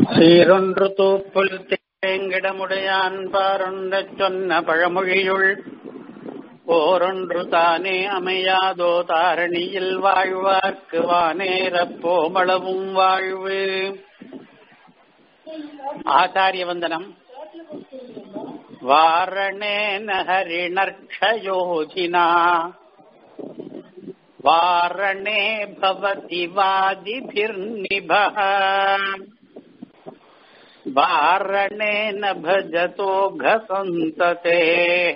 சீரொன்று தூப்புல் தேங்கிடமுடையான் பாரொன்றச் சொன்ன பழமொழியுள் ஓரொன்று தானே அமையாதோ தாரணியில் வாழ்வார்க்கு வானேரப் போமளவும் வாழ்வு ஆச்சாரிய வந்தனம் வாரணே நகரிணர்ஷயோஜினா வாரணே பவதி வாதிபிர்நிபः वारणेन भजतो घसन्ततेः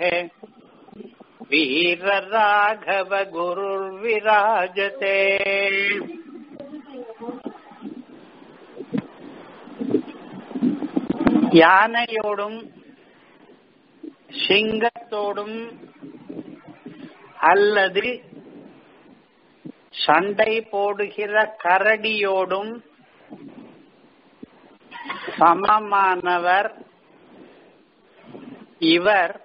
वीरराघव गुरुर्विराजते யானையோடும் சிங்கத்தோடும் அல்லது சண்டை போடுகிற கரடியோடும் சமமானவர் இவர்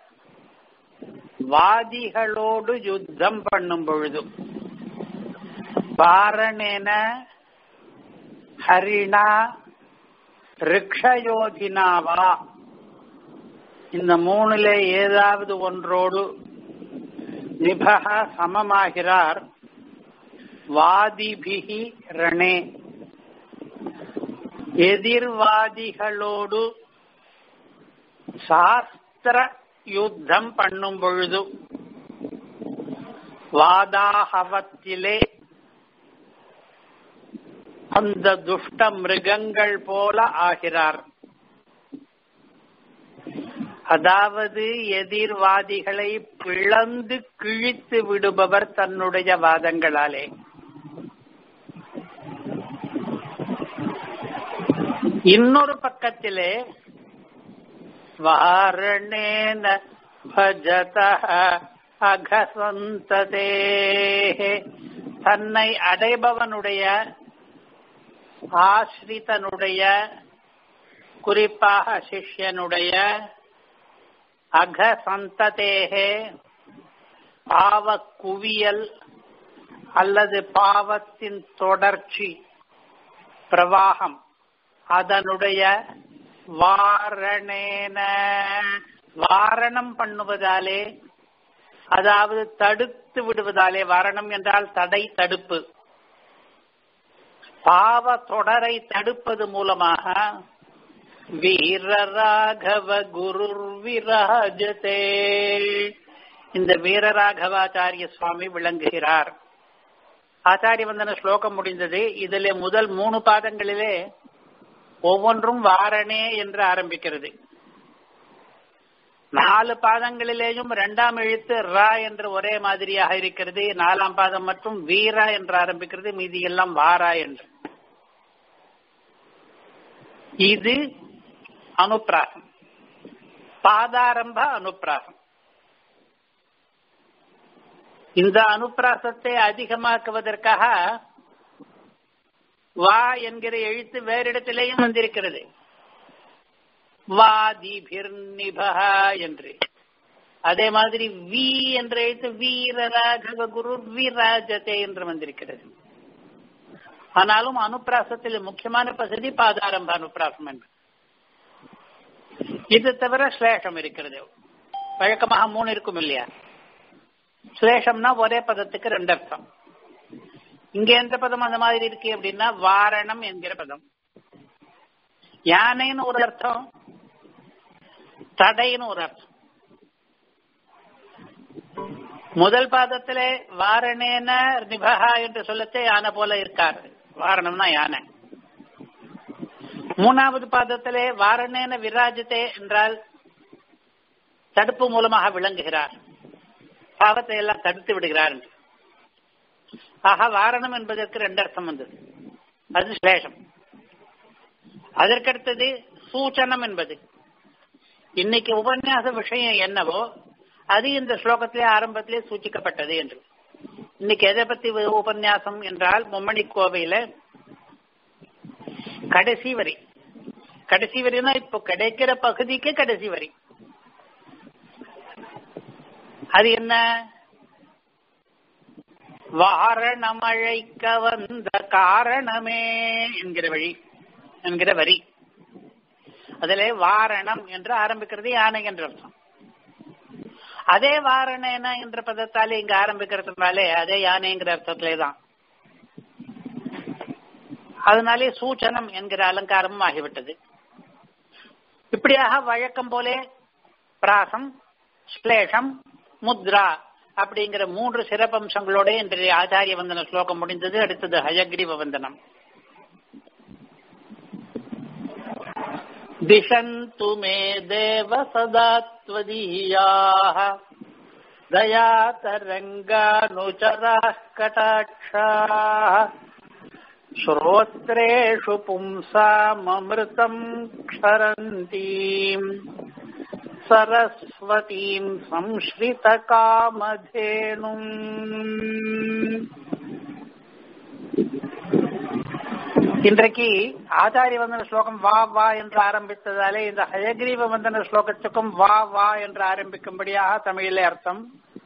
வாதிகளோடு யுத்தம் பண்ணும் பொழுது வாரணேன ஹரிணா ரிக்ஷயோதினாவா இந்த மூணுல ஏதாவது ஒன்றோடு நிபக சமமாகிறார் வாதிபிகி ரணே எதிர்வாதிகளோடு சாஸ்திர யுத்தம் பண்ணும் பொழுது வாதாகவத்திலே அந்த துஷ்ட மிருகங்கள் போல ஆகிறார் அதாவது எதிர்வாதிகளை பிளந்து கிழித்து விடுபவர் தன்னுடைய வாதங்களாலே இன்னொரு பக்கத்திலே வாரணேன பஜத அகசந்ததே தன்னை அடைபவனுடைய ஆசிரிதனுடைய குறிப்பாக சிஷ்யனுடைய அகசந்ததேகே பாவ குவியல் அல்லது பாவத்தின் தொடர்ச்சி பிரவாகம் அதனுடைய வாரணேன வாரணம் பண்ணுவதாலே அதாவது தடுத்து விடுவதாலே வாரணம் என்றால் தடை தடுப்பு பாவ தொடரை தடுப்பது மூலமாக வீரராகவ குரு விராஜதே இந்த வீரராகவாச்சாரிய சுவாமி விளங்குகிறார் ஆச்சாரிய வந்தன ஸ்லோகம் முடிந்தது இதிலே முதல் மூணு பாதங்களிலே ஒவ்வொன்றும் வாரணே என்று ஆரம்பிக்கிறது நாலு பாதங்களிலேயும் இரண்டாம் எழுத்து ரா என்று ஒரே மாதிரியாக இருக்கிறது நாலாம் பாதம் மற்றும் வீரா என்று ஆரம்பிக்கிறது மீதி எல்லாம் வாரா என்று இது அனுப்பிராசம் பாதாரம்ப அனுப்பிராசம் இந்த அனுப்பிராசத்தை அதிகமாக்குவதற்காக வா என்கிற எழுத்து வேறிடத்திலேயும் வந்திருக்கிறது வாதிபிர்நிபா என்று அதே மாதிரி வி என்ற எழுத்து வீரராகவ குரு வீராஜதே என்று வந்திருக்கிறது ஆனாலும் அனுப்பிராசத்தில் முக்கியமான பகுதி பாதாரம்ப அனுப்பிராசம் என்பது இது தவிர ஸ்லேஷம் இருக்கிறது வழக்கமாக மூணு இருக்கும் இல்லையா ஸ்லேஷம்னா ஒரே பதத்துக்கு ரெண்டு அர்த்தம் இங்க எந்த பதம் அந்த மாதிரி இருக்கு அப்படின்னா வாரணம் என்கிற பதம் யானைன்னு ஒரு அர்த்தம் தடைன்னு ஒரு அர்த்தம் முதல் பாதத்திலே வாரணேன நிபகா என்று சொல்லத்தே யானை போல இருக்கார் வாரணம்னா யானை மூணாவது பாதத்திலே வாரணேன விராஜத்தே என்றால் தடுப்பு மூலமாக விளங்குகிறார் பாவத்தை எல்லாம் தடுத்து விடுகிறார் என்று ஆக வாரணம் என்பதற்கு ரெண்டு அர்த்தம் வந்தது அது ஸ்லேஷம் அதற்கடுத்தது சூச்சனம் என்பது இன்னைக்கு உபன்யாச விஷயம் என்னவோ அது இந்த ஸ்லோகத்திலே ஆரம்பத்திலே சூச்சிக்கப்பட்டது என்று இன்னைக்கு எதை பத்தி உபன்யாசம் என்றால் மும்மணி கோவையில கடைசி வரி கடைசி வரினா இப்போ கிடைக்கிற பகுதிக்கு கடைசி வரி அது என்ன வாரணமழைக்க வந்த காரணமே என்கிற வழி என்கிற வரி அதிலே வாரணம் என்று ஆரம்பிக்கிறது யானை என்ற அர்த்தம் அதே வாரணேன என்ற பதத்தாலே இங்க ஆரம்பிக்கிறதுனாலே அதே யானைங்கிற அர்த்தத்திலே தான் அதனாலே சூச்சனம் என்கிற அலங்காரமும் ஆகிவிட்டது இப்படியாக வழக்கம் போலே பிராசம் ஸ்லேஷம் முத்ரா அப்படிங்கிற மூன்று சிறப்பம்சங்களோட இன்றைய ஆச்சாரிய வந்தன ஸ்லோகம் முடிந்தது அடுத்தது ஹயக்ரீவ வந்தனம் दिशन्तु मे देव सदा त्वदीयाः दयातरङ्गानुचराः कटाक्षाः श्रोत्रेषु पुंसाममृतम् क्षरन्तीम् सरस्वतीम् संश्रितकामधेनुम् இன்றைக்கு ஆச்சாரிய வந்தன ஸ்லோகம் வா வா என்று ஆரம்பித்ததாலே இந்த ஹயக்ரீவ வந்தன ஸ்லோகத்துக்கும் வா வா என்று ஆரம்பிக்கும்படியாக தமிழிலே அர்த்தம்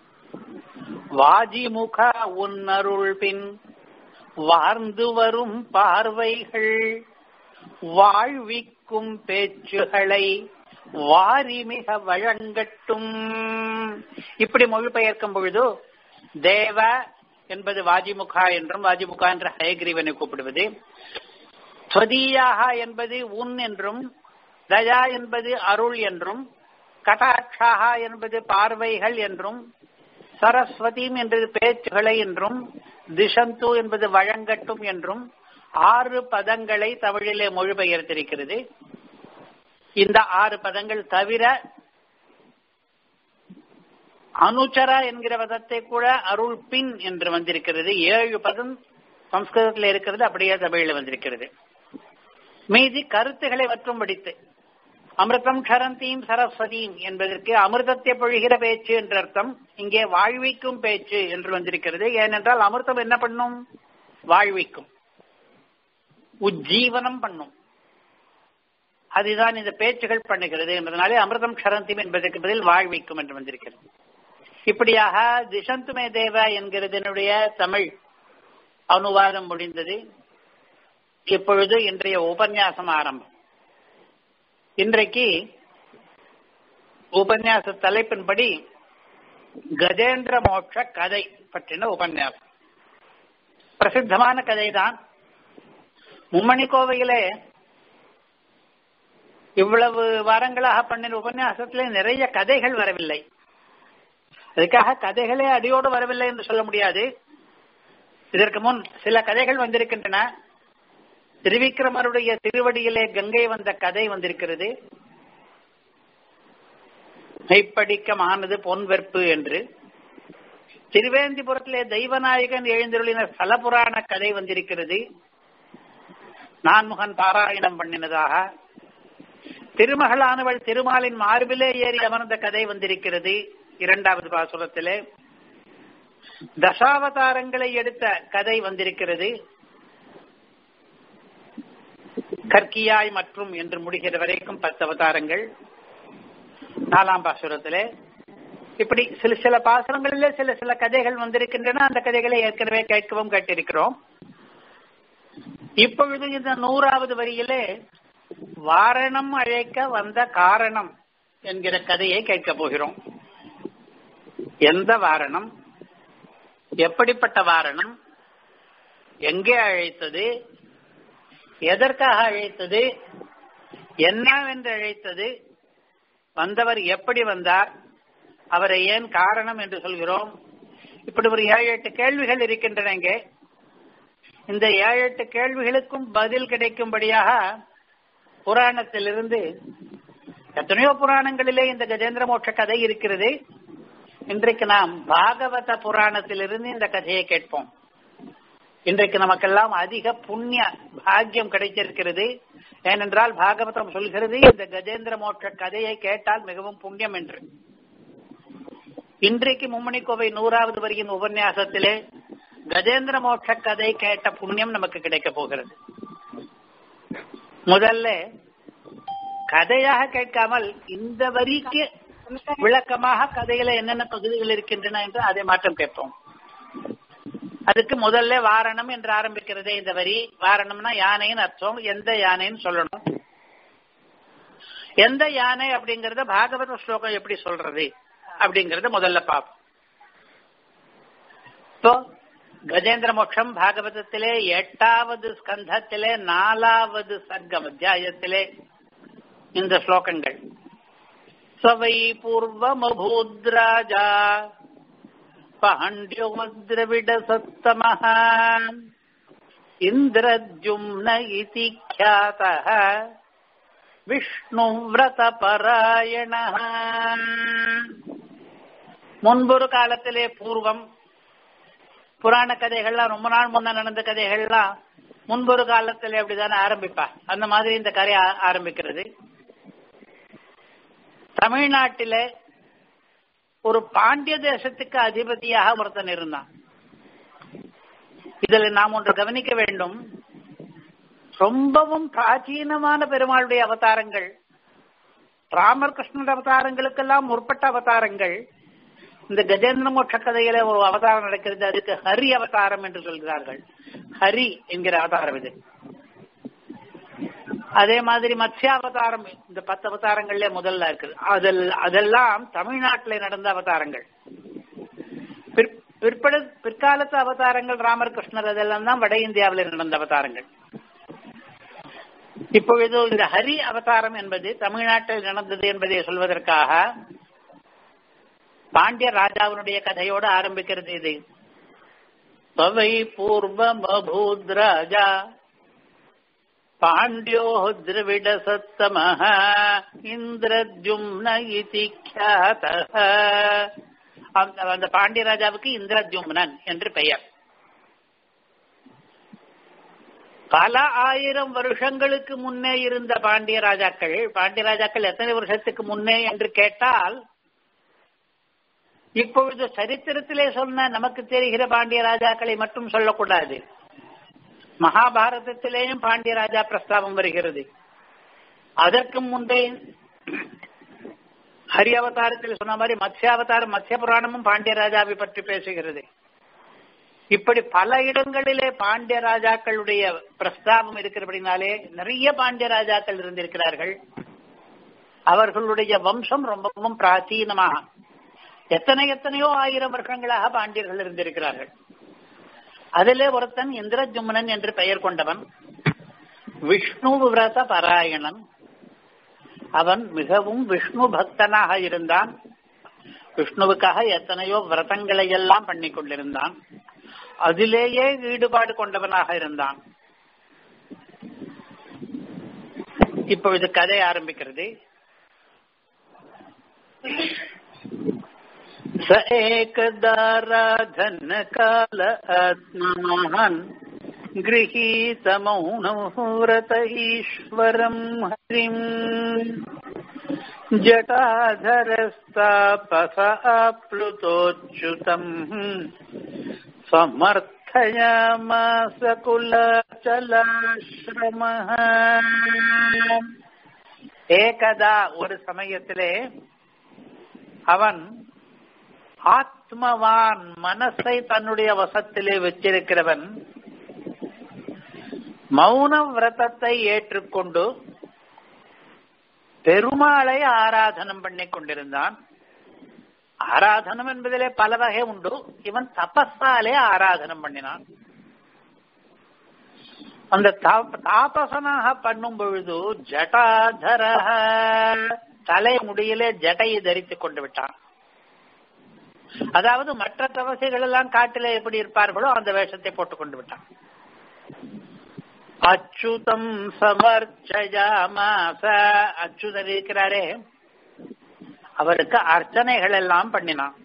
வாஜிமுக உன்னருள் பின் வார்ந்து வரும் பார்வைகள் வாழ்விக்கும் பேச்சுகளை வாரி மிக வழங்கட்டும் இப்படி மொழிபெயர்க்கும் பொழுது தேவ என்பது வாஜிமுகா என்றும் வாஜிமுகா என்ற ஹயக்ரீவனை கூப்பிடுவது ஸ்வதீயாக என்பது உன் என்றும் தயா என்பது அருள் என்றும் கடாட்சாக என்பது பார்வைகள் என்றும் சரஸ்வதீம் என்பது பேச்சுகளை என்றும் திசந்து என்பது வழங்கட்டும் என்றும் ஆறு பதங்களை தமிழிலே மொழிபெயர்த்திருக்கிறது இந்த ஆறு பதங்கள் தவிர அனுச்சரா என்கிற பதத்தை கூட அருள் பின் என்று வந்திருக்கிறது ஏழு பதம் சம்ஸ்கிருதத்தில் இருக்கிறது அப்படியே தமிழில் வந்திருக்கிறது மீதி கருத்துக்களை மற்றும் படித்து அமிர்தம் க்ஷரந்தீம் சரஸ்வதீம் என்பதற்கு அமிர்தத்தை பொழிகிற பேச்சு என்ற அர்த்தம் இங்கே வாழ்விக்கும் பேச்சு என்று வந்திருக்கிறது ஏனென்றால் அமிர்தம் என்ன பண்ணும் வாழ்விக்கும் உஜ்ஜீவனம் பண்ணும் அதுதான் இந்த பேச்சுகள் பண்ணுகிறது என்பதனாலே அமிர்தம் க்ஷரந்தீம் என்பதற்கு பதில் வாழ்விக்கும் என்று வந்திருக்கிறது இப்படியாக திசந்துமே தேவ என்கிறதனுடைய தமிழ் அனுவாதம் முடிந்தது இப்பொழுது இன்றைய உபன்யாசம் ஆரம்பம் இன்றைக்கு உபன்யாச தலைப்பின்படி கஜேந்திர மோட்ச கதை பற்றின உபன்யாசம் பிரசித்தமான கதை தான் மும்மணி கோவையிலே இவ்வளவு வாரங்களாக பண்ணின உபன்யாசத்திலே நிறைய கதைகள் வரவில்லை அதுக்காக கதைகளே அடியோடு வரவில்லை என்று சொல்ல முடியாது இதற்கு முன் சில கதைகள் வந்திருக்கின்றன திருவிக்கிரமருடைய திருவடியிலே கங்கை வந்த கதை வந்திருக்கிறது மெய்ப்படிக்கமானது பொன்வெற்பு என்று திருவேந்திபுரத்திலே தெய்வநாயகன் எழுந்தருளின ஸ்தலபுராண கதை வந்திருக்கிறது நான்முகன் பாராயணம் பண்ணினதாக திருமகளானவள் திருமாலின் மார்பிலே ஏறி அமர்ந்த கதை வந்திருக்கிறது இரண்டாவது பாசுரத்திலே தசாவதாரங்களை எடுத்த கதை வந்திருக்கிறது கற்கியாய் மற்றும் என்று முடிகிற வரைக்கும் பத்து அவதாரங்கள் நாலாம் பாசுரத்திலே இப்படி சில சில பாசுரங்களிலே சில சில கதைகள் வந்திருக்கின்றன அந்த கதைகளை ஏற்கனவே கேட்கவும் கேட்டிருக்கிறோம் இப்பொழுது இந்த நூறாவது வரியிலே வாரணம் அழைக்க வந்த காரணம் என்கிற கதையை கேட்கப் போகிறோம் எந்த வாரணம் எப்படிப்பட்ட வாரணம் எங்கே அழைத்தது எதற்காக அழைத்தது என்னவென்று அழைத்தது வந்தவர் எப்படி வந்தார் அவரை ஏன் காரணம் என்று சொல்கிறோம் இப்படி ஒரு ஏழு எட்டு கேள்விகள் இருக்கின்றன இங்கே இந்த ஏழு எட்டு கேள்விகளுக்கும் பதில் கிடைக்கும்படியாக புராணத்திலிருந்து எத்தனையோ புராணங்களிலே இந்த கஜேந்திர மோட்ச கதை இருக்கிறது இன்றைக்கு நாம் பாகவத புராணத்திலிருந்து இந்த கதையை கேட்போம் இன்றைக்கு நமக்கெல்லாம் அதிக புண்ணிய பாக்கியம் கிடைத்திருக்கிறது ஏனென்றால் பாகவதம் சொல்கிறது இந்த கஜேந்திர மோட்ச கதையை கேட்டால் மிகவும் புண்ணியம் என்று இன்றைக்கு மும்மணி கோவை நூறாவது வரியின் உபன்யாசத்திலே கஜேந்திர மோட்ச கதை கேட்ட புண்ணியம் நமக்கு கிடைக்க போகிறது முதல்ல கதையாக கேட்காமல் இந்த வரிக்கு விளக்கமாக கதையில என்னென்ன பகுதிகள் இருக்கின்றன என்று அதை மாற்றம் கேட்போம் அதுக்கு முதல்ல வாரணம் என்று ஆரம்பிக்கிறதே இந்த வரி வாரணம்னா யானைன்னு அர்த்தம் எந்த யானைன்னு சொல்லணும் எந்த யானை அப்படிங்கறத பாகவத ஸ்லோகம் எப்படி சொல்றது அப்படிங்கறத முதல்ல பார்ப்போம் இப்போ கஜேந்திர மோட்சம் பாகவதத்திலே எட்டாவது ஸ்கந்தத்திலே நாலாவது சர்க்கம் அத்தியாயத்திலே இந்த ஸ்லோகங்கள் சவை பூர்வமபூத்ராஜா பாண்டியோமத்ரவிட சத்தமः இந்திரஜும்ன இதி ख्यातः விஷ்ணுவிரதபராயண முன்பொரு காலத்திலே பூர்வம் புராண கதைகள்லாம் ரொம்ப நாள் முன்ன நடந்த கதைகள்லாம் முன்பொரு காலத்திலே அப்படிதானே ஆரம்பிப்பா அந்த மாதிரி இந்த கதை ஆ- ஆரம்பிக்கிறது தமிழ்நாட்டிலே ஒரு பாண்டிய தேசத்துக்கு அதிபதியாக ஒருத்தன் இருந்தான் இதில் நாம் ஒன்று கவனிக்க வேண்டும் ரொம்பவும் பிராச்சீனமான பெருமாளுடைய அவதாரங்கள் ராமர் கிருஷ்ணன் அவதாரங்களுக்கெல்லாம் முற்பட்ட அவதாரங்கள் இந்த கஜேந்திர மோட்ச கதையில ஒரு அவதாரம் நடக்கிறது அதுக்கு ஹரி அவதாரம் என்று சொல்கிறார்கள் ஹரி என்கிற அவதாரம் இது அதே மாதிரி மத்ஸ்யாவதாரம் இந்த பத்து அவதாரங்கள்ல முதல்ல இருக்குது அதில் அதெல்லாம் தமிழ்நாட்டிலே நடந்த அவதாரங்கள் பிற்- பிற்பட பிற்காலத்து அவதாரங்கள் ராமர் கிருஷ்ணர் அதெல்லாம் தான் வட இந்தியாவில் நடந்த அவதாரங்கள் இப்பொழுது இந்த ஹரி அவதாரம் என்பது தமிழ்நாட்டில் நடந்தது என்பதை சொல்வதற்காக பாண்டிய ராஜாவினுடைய கதையோடு ஆரம்பிக்கிறது இது பவை பூர்வமபூத் ராஜா பாண்டியோ திரவிட சத்தமஹ இந்திரஜும்ன இதி ख्यातः. அந்த அந்த பாண்டிய ராஜாவுக்கு இந்திரஜும்னன் என்று பெயர் பல ஆயிரம் வருஷங்களுக்கு முன்னே இருந்த பாண்டிய ராஜாக்கள் பாண்டிய ராஜாக்கள் எத்தனை வருஷத்துக்கு முன்னே என்று கேட்டால் இப்பொழுது சரித்திரத்திலே சொன்ன நமக்கு தெரிகிற பாண்டிய ராஜாக்களை மட்டும் சொல்லக்கூடாது மகாபாரதத்திலேயும் பாண்டிய ராஜா பிரஸ்தாபம் வருகிறது அதற்கு முன்பே ஹரி அவதாரத்தில் சொன்ன மாதிரி மத்ஸ்யாவதாரம் மத்ஸ்ய புராணமும் பாண்டிய ராஜாவை பற்றி பேசுகிறது இப்படி பல இடங்களிலே பாண்டிய ராஜாக்களுடைய பிரஸ்தாபம் இருக்கிறபடினாலே நிறைய பாண்டிய ராஜாக்கள் இருந்திருக்கிறார்கள் அவர்களுடைய வம்சம் ரொம்பவும் பிராச்சீனமாக எத்தனை எத்தனையோ ஆயிரம் வருஷங்களாக பாண்டியர்கள் இருந்திருக்கிறார்கள் அதிலே ஒருத்தன் இந்திரஜும்னன் என்று பெயர் கொண்டவன் விஷ்ணு விரத பராயணன் அவன் மிகவும் விஷ்ணு பக்தனாக இருந்தான் விஷ்ணுவுக்காக எத்தனையோ விரதங்களை எல்லாம் பண்ணி கொண்டிருந்தான் அதிலேயே ஈடுபாடு கொண்டவனாக இருந்தான் இப்பொழுது கதை ஆரம்பிக்கிறது स एकदाराधन काल आत्ममहान् गृहीतमौनौ व्रत ईश्वरम् हरिम् जटाधरस्तापस आप्लुतोच्युतम् समर्थयामास कुलाचलाश्रमः ஏகதா ஒரு சமயத்திலே அவன் ஆத்மவான் மனசை தன்னுடைய வசத்திலே வச்சிருக்கிறவன் மௌன விரதத்தை ஏற்றுக்கொண்டு பெருமாளை ஆராதனம் பண்ணி கொண்டிருந்தான் ஆராதனம் என்பதிலே பல வகை உண்டு இவன் தபஸாலே ஆராதனம் பண்ணினான் அந்த தாப- தாபசனாக பண்ணும் பொழுது ஜட்டாதர தலை முடியிலே ஜடையை தரித்துக் கொண்டு விட்டான் அதாவது மற்ற தவசைகள் எல்லாம் காட்டில எப்படி இருப்பார்களோ அந்த வேஷத்தை போட்டுக் கொண்டு விட்டான் அச்சுதம் சமர்ச்சயாமாச அச்சுதர் இருக்கிறாரே அவருக்கு அர்ச்சனைகள் எல்லாம் பண்ணினான்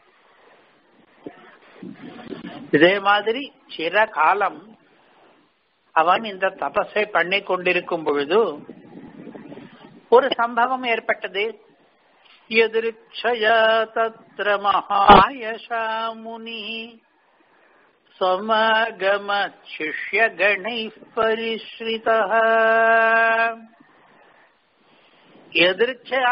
இதே மாதிரி சில காலம் அவன் இந்த தபஸை பண்ணி கொண்டிருக்கும் பொழுது ஒரு சம்பவம் ஏற்பட்டது எதிர்ச்சயா தத்ர மகாயசா முனி சமகம சிஷ்ய கணை பரிஸ்ரித எதிர்ச்சயா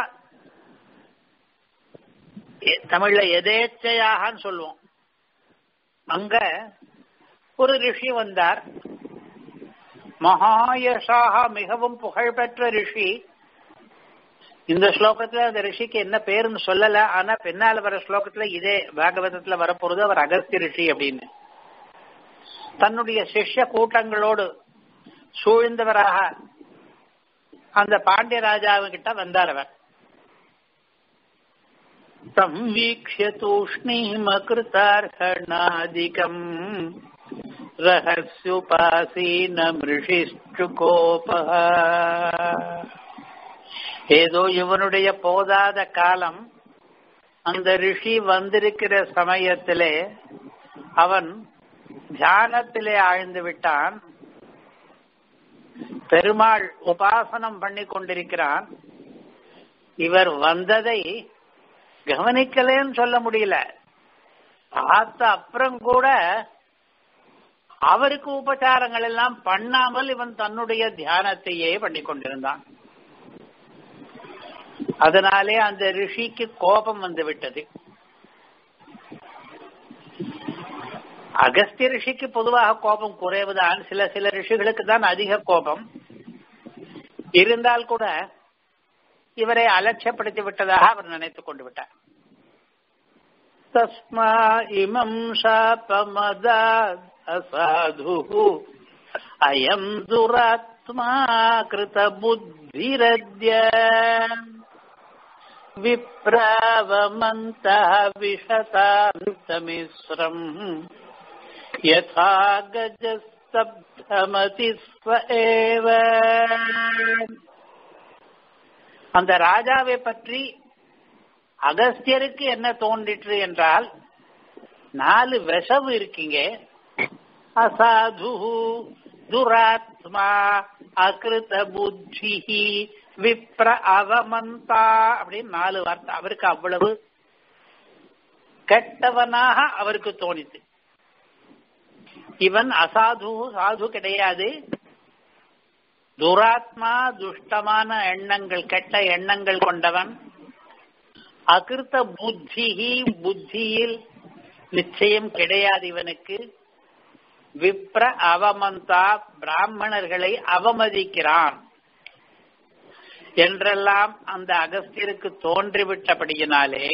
எ- தமிழ்ல எதேச்சையாகன்னு சொல்லுவோம் அங்க ஒரு ரிஷி வந்தார் மகாயசாக மிகவும் புகழ்பெற்ற ரிஷி இந்த ஸ்லோகத்துல அந்த ரிஷிக்கு என்ன பேருன்னு சொல்லல ஆனா பின்னால வர ஸ்லோகத்துல இதே பாகவதத்துல வரப்போறது அவர் அகஸ்திய ரிஷி அப்படின்னு தன்னுடைய சிஷ்ய கூட்டங்களோடு சூழ்ந்தவராக அந்த பாண்டிய ராஜாவுகிட்ட வந்தார் அவர் संवीक्ष्य तूष्णीमकृतार्हणादिकम् ரகசியுபாசீனமிருஷிஷ்டுகோபः ஏதோ இவனுடைய போதாத காலம் அந்த ரிஷி வந்திருக்கிற சமயத்திலே அவன் தியானத்திலே ஆழ்ந்து விட்டான் பெருமாள் உபாசனம் பண்ணி கொண்டிருக்கிறான் இவர் வந்ததை கவனிக்கலேன்னு சொல்ல முடியல பார்த்த அப்புறம் கூட அவருக்கு உபச்சாரங்கள் எல்லாம் பண்ணாமல் இவன் தன்னுடைய தியானத்தையே பண்ணி கொண்டிருந்தான் அதனாலே அந்த ரிஷிக்கு கோபம் வந்து விட்டது அகஸ்திய ரிஷிக்கு பொதுவாக கோபம் குறைவுதான் சில சில ரிஷிகளுக்கு தான் அதிக கோபம் இருந்தால் கூட இவரை அலட்சியப்படுத்தி விட்டதாக அவர் நினைத்துக் கொண்டு விட்டார் தஸ்மா இமம் சாபமதா அசாது அயம் துராத்மா கிருத புத்திரத்ய விப்ராவமந்த விஷதாந்தமிஸ்ரம் யதா கஜஸ்தப்தமதி ஸ்வ ஏவ அந்த ராஜாவை பற்றி அகஸ்தியருக்கு என்ன தோன்றிற்று என்றால் நாலு விஷவு இருக்கீங்க அசாது துராத்மா அகிருத புத்தி விப்ர அவமந்தா அப்படின்னு நாலு வார்த்தை அவருக்கு அவ்வளவு கெட்டவனாக அவருக்கு தோணித்து இவன் அசாது சாது கிடையாது துராத்மா துஷ்டமான எண்ணங்கள் கெட்ட எண்ணங்கள் கொண்டவன் அகிருத்த புத்தி புத்தியில் நிச்சயம் கிடையாது இவனுக்கு விப்ர அவமந்தா பிராமணர்களை அவமதிக்கிறான் என்றெல்லாம் அந்த அகஸ்தியருக்கு தோன்றிவிட்டபடியினாலே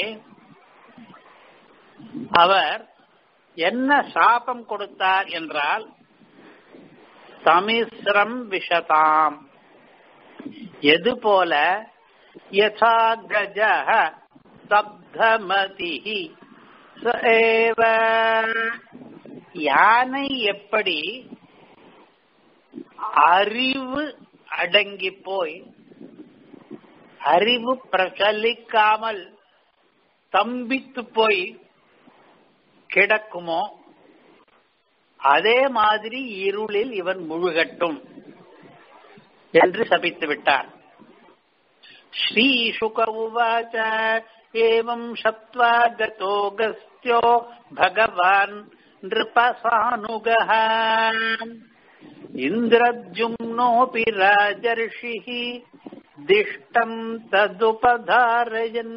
அவர் என்ன சாபம் கொடுத்தார் என்றால் சமிஸ்ரம் விஷதாம் எது போல யசா கஜ சப்தமதி யானை எப்படி அறிவு அடங்கி போய் அறிவு பிரச்சலிக்காமல் தம்பித்து போய் கிடக்குமோ அதே மாதிரி இருளில் இவன் முழுகட்டும் என்று சபித்து விட்டார் ஸ்ரீ சுக உவாச்ச ஏவம் சத்வா கதோ கஸ்தியோ பகவான் நிருபசானுகः இந்திரஜும்னோபி ராஜர்ஷிः திஷ்டம் ததுபதாரயன்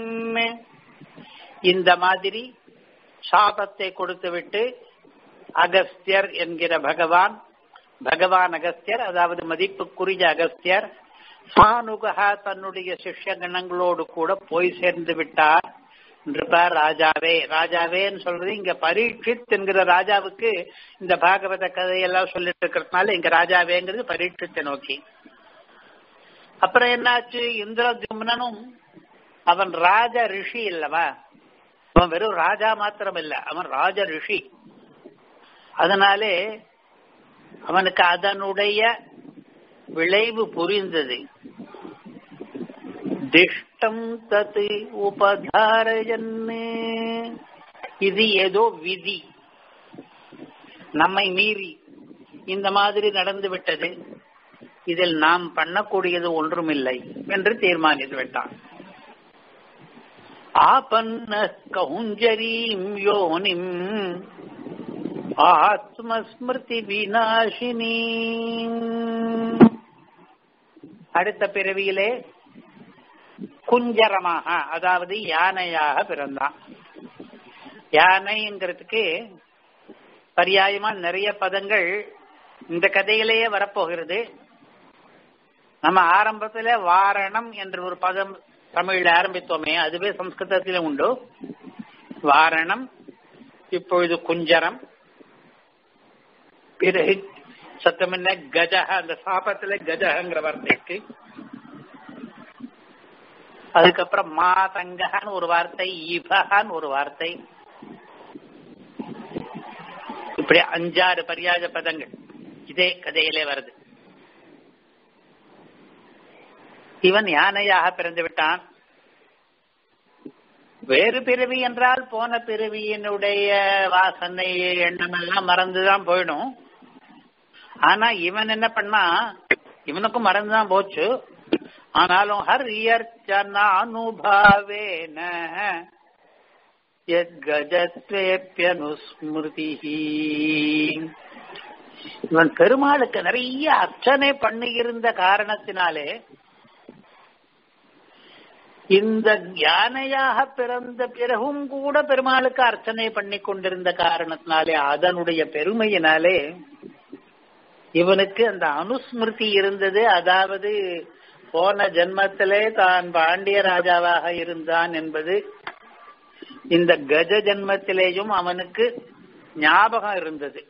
இந்த மாதிரி சாபத்தை கொடுத்துவிட்டு அகஸ்தியர் என்கிற பகவான் பகவான் அகஸ்தியர் அதாவது மதிப்புக்குரிய அகஸ்தியர் சானுகா தன்னுடைய சிஷ்ய கணங்களோடு கூட போய் சேர்ந்து விட்டார் நிருப ராஜாவே ராஜாவேன்னு சொல்றது இங்க பரீட்சித் என்கிற ராஜாவுக்கு இந்த பாகவத கதையெல்லாம் சொல்லிட்டு இருக்கிறதுனால இங்க ராஜாவேங்கிறது பரீட்சித்தை நோக்கி அப்புறம் என்னாச்சு இந்திரஜும்னனும் அவன் ராஜ ரிஷி இல்லவா அவன் வெறும் ராஜா மாத்திரம் இல்ல அவன் ராஜ ரிஷி அதனாலே அவனுக்கு அதனுடைய விளைவு புரிந்தது திஷ்டம் தத்து உபதாரயன்னு இது ஏதோ விதி நம்மை மீறி இந்த மாதிரி நடந்து விட்டது இதில் நாம் பண்ணக்கூடியது ஒன்றுமில்லை என்று தீர்மானித்து விட்டான் ஆபன்ன கவுஞ்சரீம் யோனிம் ஆத்மஸ்மிருதி விநாசினி அடுத்த பிறவியிலே குஞ்சரமாக அதாவது யானையாக பிறந்தான் யானைங்கிறதுக்கு பரியாயமா நிறைய பதங்கள் இந்த கதையிலேயே வரப்போகிறது நம்ம ஆரம்பத்திலே வாரணம் என்ற ஒரு பதம் தமிழ்ல ஆரம்பித்தோமே அதுவே சம்ஸ்கிருதத்திலே உண்டு வாரணம் இப்பொழுது குஞ்சரம் பிறகு சத்தம் என்ன கஜக அந்த சாபத்துல கஜகங்கிற வார்த்தை இருக்கு அதுக்கப்புறம் மாதங்கன்னு ஒரு வார்த்தை இபகான்னு ஒரு வார்த்தை இப்படி அஞ்சாறு பரியாஜ பதங்கள் இதே கதையிலே வருது இவன் யானையாக பிறந்து விட்டான் வேறு பிறவி என்றால் போன பிறவியினுடைய வாசனை எண்ணம் எல்லாம் மறந்துதான் போயிடும் ஆனா இவன் என்ன பண்ணா இவனுக்கும் மறந்துதான் போச்சு ஆனாலும் ஹர் இயற்சன அனுபாவேன கஜத்வேப்பியனுஸ்மிருதி இவன் பெருமாளுக்கு நிறைய அர்ச்சனை பண்ணியிருந்த காரணத்தினாலே இந்த யானையாக பிறந்த பிறகும் கூட பெருமாளுக்கு அர்ச்சனை பண்ணி கொண்டிருந்த காரணத்தினாலே அதனுடைய பெருமையினாலே இவனுக்கு அந்த அனுஸ்மிருதி இருந்தது அதாவது போன ஜென்மத்திலே தான் பாண்டிய ராஜாவாக இருந்தான் என்பது இந்த கஜ ஜென்மத்திலேயும் அவனுக்கு ஞாபகம் இருந்தது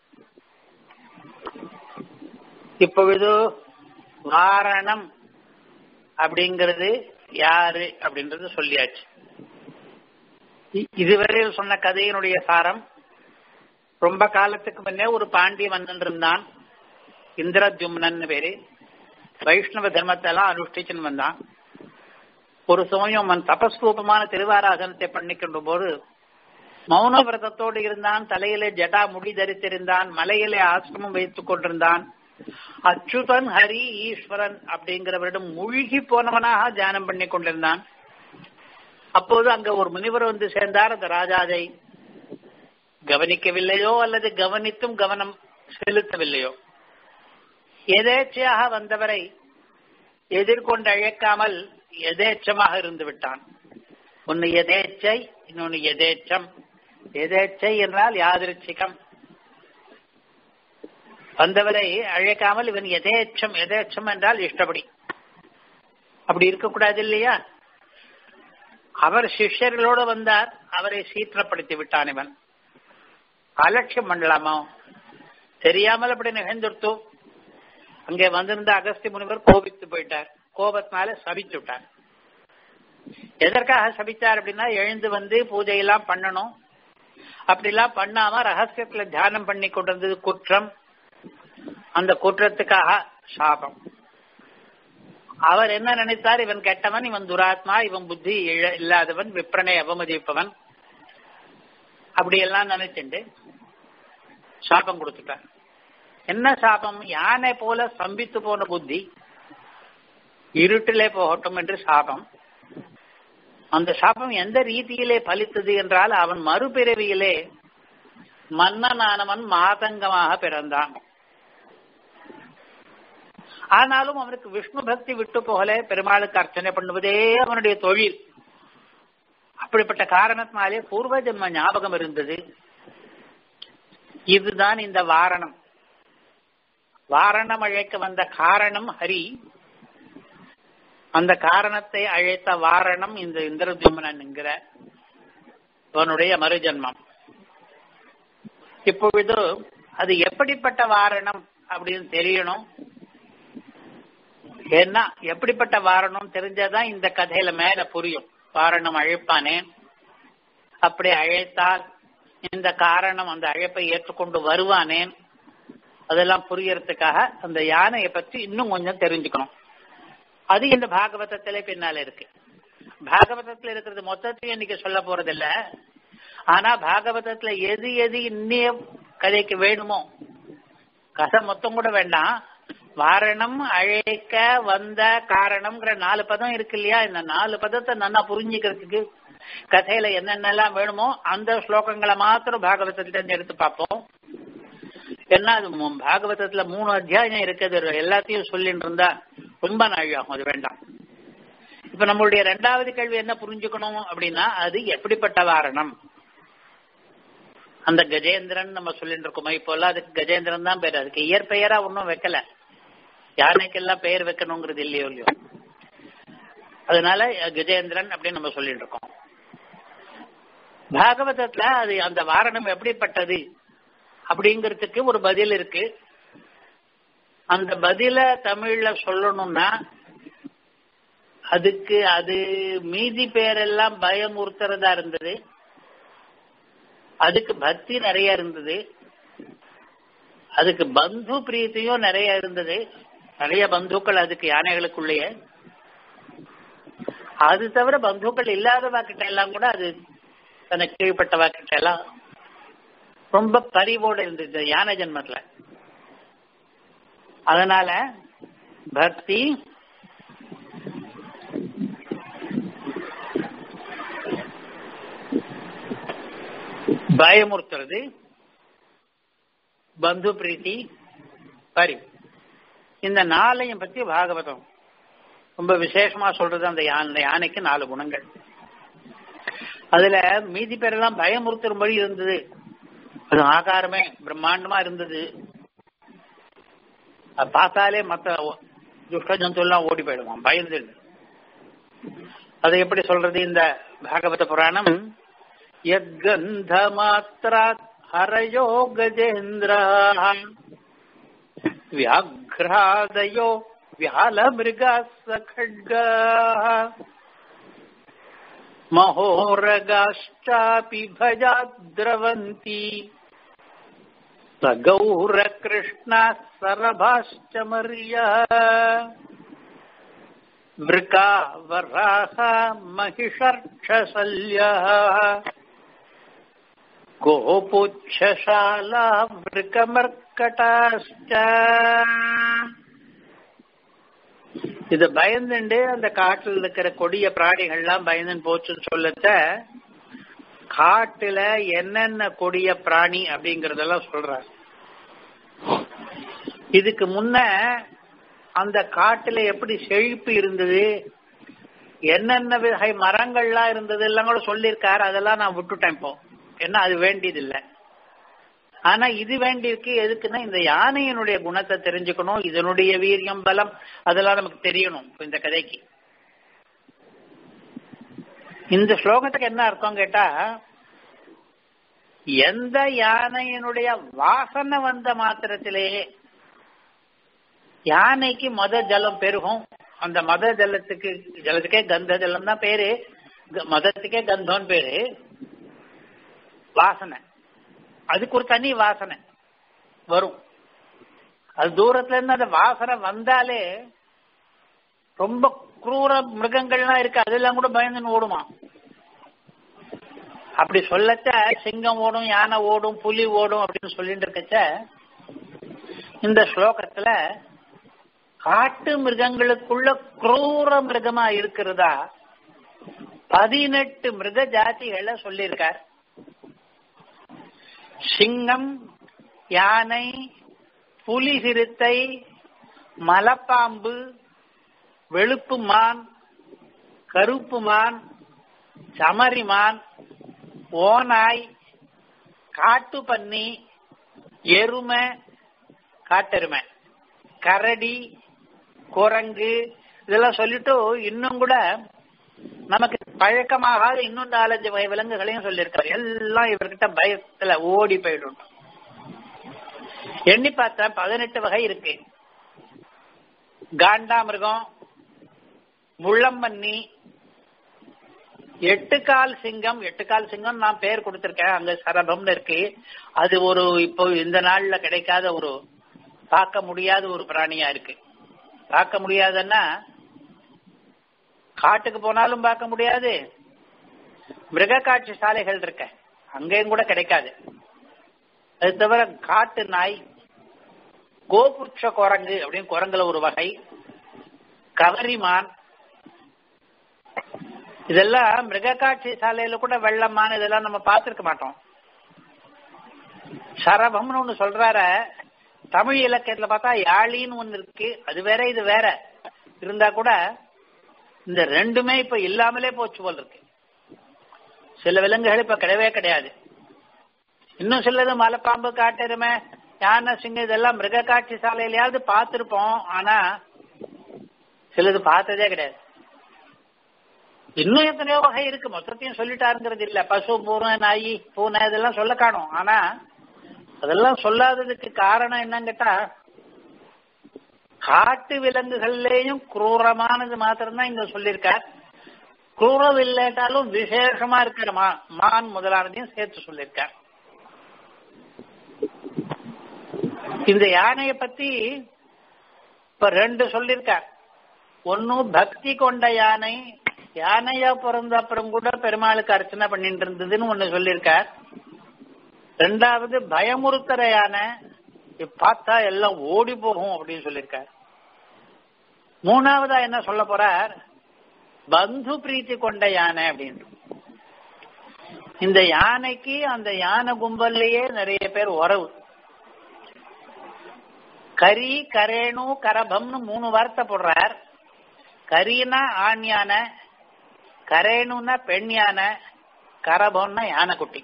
இப்பொழுது வாரணம் அப்படிங்கிறது யாரு அப்படின்றது சொல்லியாச்சு இதுவரையில் சொன்ன கதையினுடைய சாரம் ரொம்ப காலத்துக்கு முன்னே ஒரு பாண்டிய மன்னன் இருந்தான் இந்திரஜும்னன் பேரு வைஷ்ணவ தர்மத்தை எல்லாம் அனுஷ்டிச்சுன்னு வந்தான் ஒரு சமயம் அவன் தபஸ்ரூபமான திருவாராசனத்தை பண்ணிக்கொண்ட போது மௌன விரதத்தோடு இருந்தான் தலையிலே ஜடா முடி தரித்திருந்தான் மலையிலே ஆசிரமம் வைத்துக் கொண்டிருந்தான் அச்சுதன் ஹரி ஈஸ்வரன் அப்படிங்கிறவரிடம் மூழ்கி போனவனாக தியானம் பண்ணி கொண்டிருந்தான் அப்போது அங்க ஒரு முனிவர் வந்து சேர்ந்தார் அந்த ராஜாதை கவனிக்கவில்லையோ அல்லது கவனித்தும் கவனம் செலுத்தவில்லையோ எதேச்சையாக வந்தவரை எதிர்கொண்டு அழைக்காமல் எதேச்சமாக இருந்து விட்டான் ஒன்னு எதேச்சை இன்னொன்னு எதேச்சம் எதேச்சை என்றால் யாதிருச்சிகம் வந்தவரை அழைக்காமல் இவன் எதேச்சம் எதேச்சம் என்றால் இஷ்டப்படி அப்படி இருக்கக்கூடாது இல்லையா அவர் சிஷ்யர்களோடு வந்தார் அவரை சீற்றப்படுத்தி விட்டான் இவன் அலட்சியம் பண்ணலாமா தெரியாமல் அப்படி நிகழ்ந்துடுத்து அங்கே வந்திருந்த அகஸ்தி முனிவர் கோபித்து போயிட்டார் கோபத்தினால சபித்து விட்டார் எதற்காக சபித்தார் அப்படின்னா எழுந்து வந்து பூஜையெல்லாம் பண்ணணும் அப்படிலாம் பண்ணாம ரகசியத்துல தியானம் பண்ணி கொண்டிருந்தது குற்றம் அந்த குற்றத்துக்காக சாபம் அவர் என்ன நினைத்தார் இவன் கெட்டவன் இவன் துராத்மா இவன் புத்தி இல்லாதவன் விப்ரனை அவமதிப்பவன் அப்படி எல்லாம் நினைச்சுண்டு சாபம் கொடுத்துட்டார் என்ன சாபம் யானை போல சம்பித்து போன புத்தி இருட்டிலே போகட்டும் என்று சாபம் அந்த சாபம் எந்த ரீதியிலே பலித்தது என்றால் அவன் மறுபிறவியிலே மன்னனானவன் மாதங்கமாக பிறந்தான் ஆனாலும் அவனுக்கு விஷ்ணு பக்தி விட்டு போகல பெருமாளுக்கு அர்ச்சனை பண்ணுவதே அவனுடைய தொழில் அப்படிப்பட்ட காரணத்தினாலே பூர்வ ஜென்ம ஞாபகம் இருந்தது இதுதான் இந்த வாரணம் வாரணம் அழைக்க வந்த காரணம் ஹரி அந்த காரணத்தை அழைத்த வாரணம் இந்த இந்திரஜுமனன் என்கிற அவனுடைய மறுஜன்மம் இப்பொழுது அது எப்படிப்பட்ட வாரணம் அப்படின்னு தெரியணும் ஏன்னா எப்படிப்பட்ட வாரணம் தெரிஞ்சாதான் இந்த கதையில மேல புரியும் வாரணம் அழைப்பானே அப்படி அழைத்தால் இந்த காரணம் அந்த அழைப்பை ஏற்றுக்கொண்டு வருவானேன் அதெல்லாம் புரியறதுக்காக அந்த யானையை பற்றி இன்னும் கொஞ்சம் தெரிஞ்சுக்கணும் அது இந்த பாகவதத்திலே பின்னால இருக்கு பாகவதத்துல இருக்கிறது மொத்தத்தையும் இன்னைக்கு சொல்ல போறதில்ல ஆனா பாகவதத்துல எது எது இன்னிய கதைக்கு வேணுமோ கதை மொத்தம் கூட வேண்டாம் வாரணம் அழைக்க வந்த காரணம்ங்கிற நாலு பதம் இருக்கு இல்லையா இந்த நாலு பதத்தை நல்லா புரிஞ்சுக்கிறதுக்கு கதையில என்னென்னலாம் வேணுமோ அந்த ஸ்லோகங்களை மாத்திரம் பாகவதத்துல இருந்து எடுத்து பார்ப்போம் ஏன்னா அது பாகவதத்துல மூணு அத்தியாயம் இருக்குது எல்லாத்தையும் சொல்லிட்டு இருந்தா ரொம்ப நாழியாகும் அது வேண்டாம் இப்ப நம்மளுடைய ரெண்டாவது கேள்வி என்ன புரிஞ்சுக்கணும் அப்படின்னா அது எப்படிப்பட்ட வாரணம் அந்த கஜேந்திரன் நம்ம சொல்லிட்டு இருக்கோம் இப்போல்லாம் அதுக்கு கஜேந்திரன் தான் பேரு அதுக்கு இயற்பெயரா ஒன்றும் வைக்கல யானைக்கெல்லாம் பெயர் வைக்கணுங்கிறது இல்லையோ இல்லையோ அதனால கஜேந்திரன் அப்படின்னு நம்ம சொல்லிட்டு இருக்கோம் பாகவதத்துல அது அந்த வாரணம் எப்படிப்பட்டது அப்படிங்கிறதுக்கு ஒரு பதில் இருக்கு அந்த பதில தமிழ்ல சொல்லணும்னா அதுக்கு அது மீதி பேரெல்லாம் பயமுறுத்துறதா இருந்தது அதுக்கு பக்தி நிறைய இருந்தது அதுக்கு பந்து பிரீத்தியும் நிறைய இருந்தது நிறைய பந்துக்கள் அதுக்கு யானைகளுக்குள்ளேயே அது தவிர பந்துக்கள் இல்லாதவா கிட்ட எல்லாம் கூட அது தனக்கு கீழ்பட்டவா கிட்ட எல்லாம் ரொம்ப பரிவோடு இருந்தது யானை ஜென்மத்துல அதனால பக்தி பயமுறுத்துறது பந்து பிரீத்தி பரி இந்த நாளையும் பத்தி பாகவதம் ரொம்ப விசேஷமா சொல்றது அந்த யானை யானைக்கு நாலு குணங்கள் அதுல மீதி பேரெல்லாம் பயமுறுத்தும்படி இருந்தது அது ஆகாரமே பிரம்மாண்டமா இருந்தது அது பார்த்தாலே மத்த துஷ்ட ஜந்து எல்லாம் ஓடி போயிடுவான் பயந்து அதை எப்படி சொல்றது இந்த பாகவத புராணம் யத்கந்த மாத்திரா ஹரயோ கஜேந்திரா व्याघ्रादयो व्यालमृगाः खड्गाः महोरगाश्चापि भजाद्रवन्ति स गौरकृष्णाः सरभाश्च मर्यः वृका वराः महिषर्क्षशल्यः गोपुच्छशाला वृकमर्कटाश्च இது பயந்துண்டு அந்த காட்டில் இருக்கிற கொடிய பிராணிகள்லாம் பயந்துன்னு போச்சுன்னு சொல்லத்த காட்டுல என்னென்ன கொடிய பிராணி அப்படிங்கறதெல்லாம் சொல்றாங்க இதுக்கு முன்ன அந்த காட்டுல எப்படி செழிப்பு இருந்தது என்னென்ன வகை மரங்கள்லாம் இருந்தது எல்லாம் கூட சொல்லியிருக்காரு அதெல்லாம் நான் விட்டுட்டேன் இப்போ என்ன அது வேண்டியது இல்லை ஆனா இது வேண்டியிருக்கு எதுக்குன்னா இந்த யானையினுடைய குணத்தை தெரிஞ்சுக்கணும் இதனுடைய வீரியம் பலம் அதெல்லாம் நமக்கு தெரியணும் இந்த கதைக்கு இந்த ஸ்லோகத்துக்கு என்ன அர்த்தம் கேட்டா எந்த யானையினுடைய வாசனை வந்த மாத்திரத்திலேயே யானைக்கு மத ஜலம் பெருகும் அந்த மத ஜலத்துக்கு ஜலத்துக்கே கந்த ஜலம் தான் பேரு மதத்துக்கே கந்தோன்னு பேரு வாசனை அதுக்கு ஒரு தனி வாசனை வரும் அது தூரத்துல இருந்து அந்த வாசனை வந்தாலே ரொம்ப குரூர மிருகங்கள்லாம் இருக்கு அதெல்லாம் கூட பயந்துன்னு ஓடுமா அப்படி சொல்லச்ச சிங்கம் ஓடும் யானை ஓடும் புலி ஓடும் அப்படின்னு சொல்லிட்டு இருக்கச்ச இந்த ஸ்லோகத்துல காட்டு மிருகங்களுக்குள்ள குரூர மிருகமா இருக்கிறதா பதினெட்டு மிருக ஜாதிகளை சொல்லியிருக்கார் சிங்கம் யானை புலி சிறுத்தை மலப்பாம்பு வெளுப்பு மான் கருப்பு மான் சமரி மான் ஓனாய் காட்டு பன்னி எருமை காட்டெருமை கரடி குரங்கு இதெல்லாம் சொல்லிட்டு இன்னும் கூட நமக்கு பழக்கமாகாத இன்னும் நாலஞ்சு வகை விலங்குகளையும் சொல்லியிருக்காரு எல்லாம் இவர்கிட்ட பயத்துல ஓடி போயிடும் எண்ணி பார்த்தா பதினெட்டு வகை இருக்கு காண்டாமிருகம் முள்ளம்பன்னி எட்டு கால் சிங்கம் எட்டு கால் சிங்கம் நான் பேர் கொடுத்திருக்கேன் அங்க சரபம்னு இருக்கு அது ஒரு இப்போ இந்த நாள்ல கிடைக்காத ஒரு பார்க்க முடியாத ஒரு பிராணியா இருக்கு பார்க்க முடியாதுன்னா காட்டுக்கு போனாலும் பார்க்க முடியாது மிருக காட்சி சாலைகள் இருக்க அங்கேயும் கூட கிடைக்காது அது தவிர காட்டு நாய் கோபுட்ச குரங்கு அப்படின்னு குரங்குல ஒரு வகை கவரிமான் இதெல்லாம் மிருக காட்சி சாலையில கூட வெள்ளமான் இதெல்லாம் நம்ம பார்த்திருக்க மாட்டோம் சரபம்னு ஒண்ணு சொல்றார தமிழ் இலக்கியத்துல பார்த்தா யாழின்னு ஒண்ணு இருக்கு அது வேற இது வேற இருந்தா கூட இந்த ரெண்டுமே இப்ப இல்லாமலே போச்சு போல் இருக்கு சில விலங்குகள் இப்ப கிடையவே கிடையாது இன்னும் சிலது மலைப்பாம்பு காட்டெருமை யானை சிங்கம் இதெல்லாம் மிருக காட்சி சாலையிலயாவது பார்த்திருப்போம் ஆனா சிலது பார்த்ததே கிடையாது இன்னும் எத்தனையோ வகை இருக்கு மொத்தத்தையும் சொல்லிட்டாருங்கிறது இல்ல பசு பூனை நாய் பூனை இதெல்லாம் சொல்ல காணும் ஆனா அதெல்லாம் சொல்லாததுக்கு காரணம் என்னன்னு கேட்டா காட்டு விலங்குகள்லயும் குரூரமானது மாத்திரம்தான் இங்க சொல்லியிருக்கார் குரூரம் இல்லாட்டாலும் விசேஷமா இருக்கிற மா மான் முதலானதையும் சேர்த்து சொல்லியிருக்கார் இந்த யானைய பத்தி இப்ப ரெண்டு சொல்லியிருக்கார் ஒன்னு பக்தி கொண்ட யானை யானையா பிறந்த அப்புறம் கூட பெருமாளுக்கு அர்ச்சனை பண்ணிட்டு இருந்ததுன்னு ஒண்ணு சொல்லியிருக்கார் ரெண்டாவது பயமுறுத்துற யானை பார்த்தா எல்லாம் ஓடி போகும் அப்படின்னு சொல்லியிருக்கார் மூணாவதா என்ன சொல்ல போறார் பந்து பிரீத்தி கொண்ட யானை அப்படின்னு இந்த யானைக்கு அந்த யானை கும்பல்லையே நிறைய பேர் உறவு கரி கரேணு கரபம்னு மூணு வார்த்தை போடுறார் கரினா ஆண் யானை கரேணுன்னா பெண் யானை கரபம்னா யானைக்குட்டி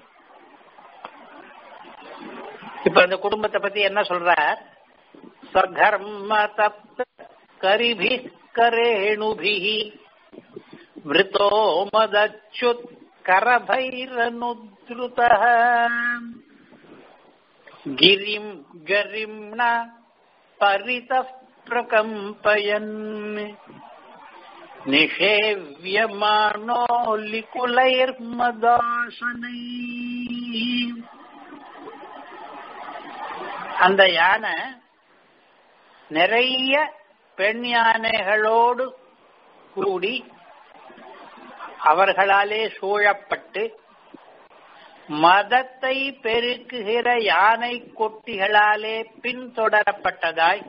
இப்ப இந்த குடும்பத்தை பத்தி என்ன சொல்றார் சகர்ம தப்த கரிபி கரேணுபி விருத்தோ மதச்சுத் கரபைரனுத்ருத கிரிம் கரிம்னா பரித பிரகம்பயன் நிஷேவியமானோ லிகுலைர்மதாசனை அந்த யானை நிறைய பெண் யானைகளோடு கூடி அவர்களாலே சூழப்பட்டு மதத்தை பெருக்குகிற யானை கொட்டிகளாலே பின்தொடரப்பட்டதாய்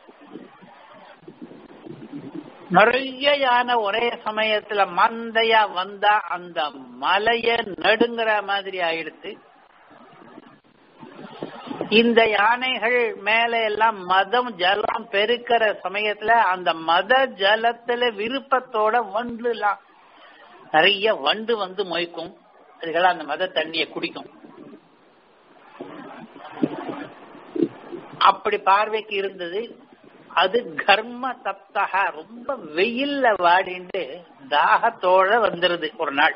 நிறைய யானை ஒரே சமயத்துல மந்தையா வந்தா அந்த மலைய நடுங்கிற மாதிரி ஆயிடுத்து இந்த யானைகள் மேல எல்லாம் மதம் ஜலம் பெருக்கிற சமயத்துல அந்த மத ஜலத்துல விருப்பத்தோட வண்டுலாம் நிறைய வண்டு வந்து மொய்க்கும் அதுக்கெல்லாம் அந்த மத தண்ணிய குடிக்கும் அப்படி பார்வைக்கு இருந்தது அது கர்ம தப்தகா ரொம்ப வெயில்ல வாடிண்டு தாகத்தோட வந்துருது ஒரு நாள்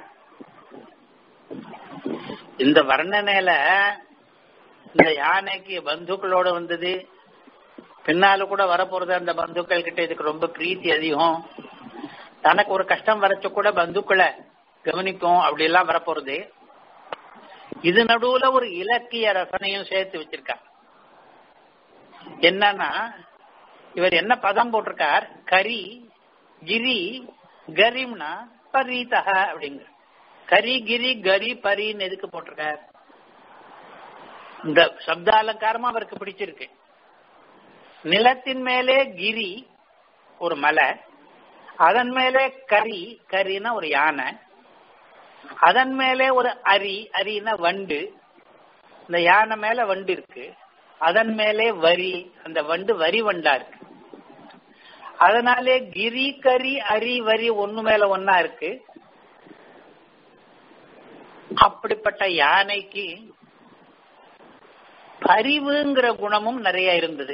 இந்த வர்ணனையில இந்த யானைக்கு பந்துக்களோட வந்தது பின்னால கூட வரப்போறது அந்த பந்துக்கள் கிட்ட இதுக்கு ரொம்ப பிரீத்தி அதிகம் தனக்கு ஒரு கஷ்டம் வரச்ச கூட பந்துக்களை கவனிக்கும் அப்படி எல்லாம் வரப்போறது இது நடுவுல ஒரு இலக்கிய ரசனையும் சேர்த்து வச்சிருக்கார் என்னன்னா இவர் என்ன பதம் போட்டிருக்கார் கரி கிரி கரிம்னா பரீதக அப்படிங்கிற கரி கிரி கரி பரின்னு எதுக்கு போட்டிருக்கார் இந்த சப்த அலங்காரமா அவருக்கு பிடிச்சிருக்கு நிலத்தின் மேலே கிரி ஒரு மலை அதன் மேலே கரி கரினா ஒரு யானை அதன் மேலே ஒரு அரி அரினா வண்டு இந்த யானை மேல வண்டு இருக்கு அதன் மேலே வரி அந்த வண்டு வரி வண்டா இருக்கு அதனாலே கிரி கரி அரி வரி ஒண்ணு மேல ஒன்னா இருக்கு அப்படிப்பட்ட யானைக்கு பரிவுங்கிற குணமும் நிறைய இருந்தது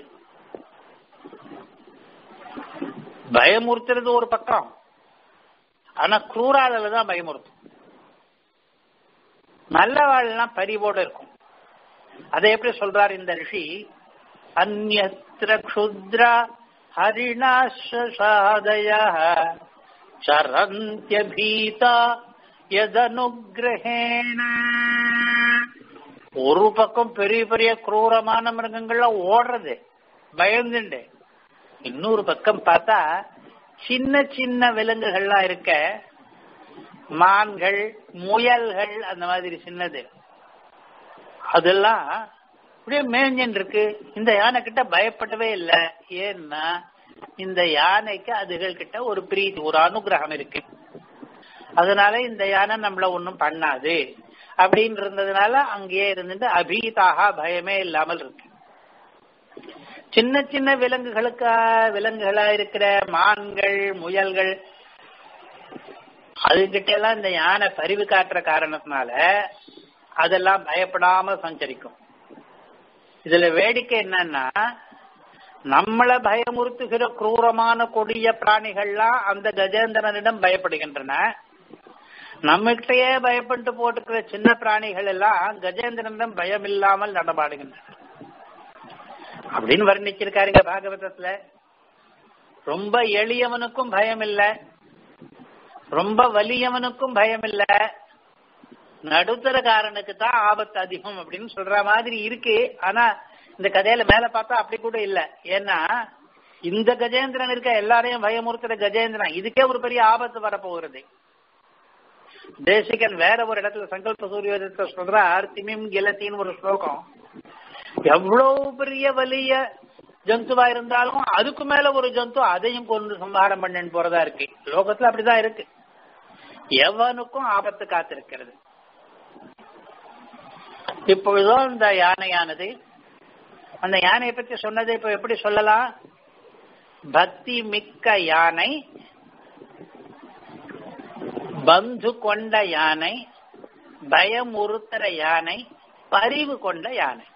பயமுறுத்துறது ஒரு பக்கம் ஆனா குரூராதல தான் பயமுறுத்தும் நல்லவாழ்லாம் பரிவோட இருக்கும் அதை எப்படி சொல்றார் இந்த ரிஷி அந்நத்திர க்ஷுத்ரா ஹரிணாசாதய சரந்தியபீதா எதனுகிரகேண ஒரு பக்கம் பெரிய பெரிய குரூரமான மிருகங்கள்லாம் ஓடுறது பயந்துண்டு இன்னொரு பக்கம் பார்த்தா சின்ன சின்ன விலங்குகள்லாம் இருக்க மான்கள் முயல்கள் அந்த மாதிரி சின்னது அதெல்லாம் அப்படியே மேஞ்சன் இருக்கு இந்த யானை கிட்ட பயப்படவே இல்லை ஏன்னா இந்த யானைக்கு அதுகள் கிட்ட ஒரு பிரீதி ஒரு அனுகிரகம் இருக்கு அதனால இந்த யானை நம்மள ஒன்னும் பண்ணாது அப்படின்னு இருந்ததுனால அங்கேயே இருந்துட்டு அபீதாக பயமே இல்லாமல் இருக்கு சின்ன சின்ன விலங்குகளுக்கா விலங்குகளா இருக்கிற மான்கள் முயல்கள் அதுகிட்ட எல்லாம் இந்த யானை பரிவு காட்டுற காரணத்தினால அதெல்லாம் பயப்படாம சஞ்சரிக்கும் இதுல வேடிக்கை என்னன்னா நம்மளை பயமுறுத்துகிற குரூரமான கொடிய பிராணிகள்லாம் அந்த கஜேந்திரனிடம் பயப்படுகின்றன நம்மகிட்டயே பயப்பட்டு போட்டுக்கிற சின்ன பிராணிகள் எல்லாம் கஜேந்திரனிடம் பயம் இல்லாமல் நடமாடுகின்றன அப்படின்னு வர்ணிச்சிருக்காருங்க பாகவதத்துல ரொம்ப எளியவனுக்கும் பயம் இல்ல ரொம்ப வலியவனுக்கும் பயம் இல்ல நடுத்தரக்காரனுக்கு தான் ஆபத்து அதிகம் அப்படின்னு சொல்ற மாதிரி இருக்கு ஆனா இந்த கதையில மேல பார்த்தா அப்படி கூட இல்ல ஏன்னா இந்த கஜேந்திரன் இருக்க எல்லாரையும் பயமுறுத்துற கஜேந்திரன் இதுக்கே ஒரு பெரிய ஆபத்து வரப்போகிறது தேசிகன் வேற ஒரு இடத்துல சங்கல்ப சூரியோதயத்தை சொல்றார் திமிம் கிலத்தின்னு ஒரு ஸ்லோகம் எவ்வளவு பெரிய வலிய ஜந்துவா இருந்தாலும் அதுக்கு மேல ஒரு ஜந்து அதையும் கொண்டு சம்ஹாரம் பண்ணு போறதா இருக்கு லோகத்துல அப்படிதான் இருக்கு எவனுக்கும் ஆபத்து காத்திருக்கிறது இப்பொழுதோ இந்த யானையானது அந்த யானையை பற்றி சொன்னதை இப்ப எப்படி சொல்லலாம் பக்தி மிக்க யானை பந்து கொண்ட யானை பயமுறுத்துற யானை பரிவு கொண்ட யானை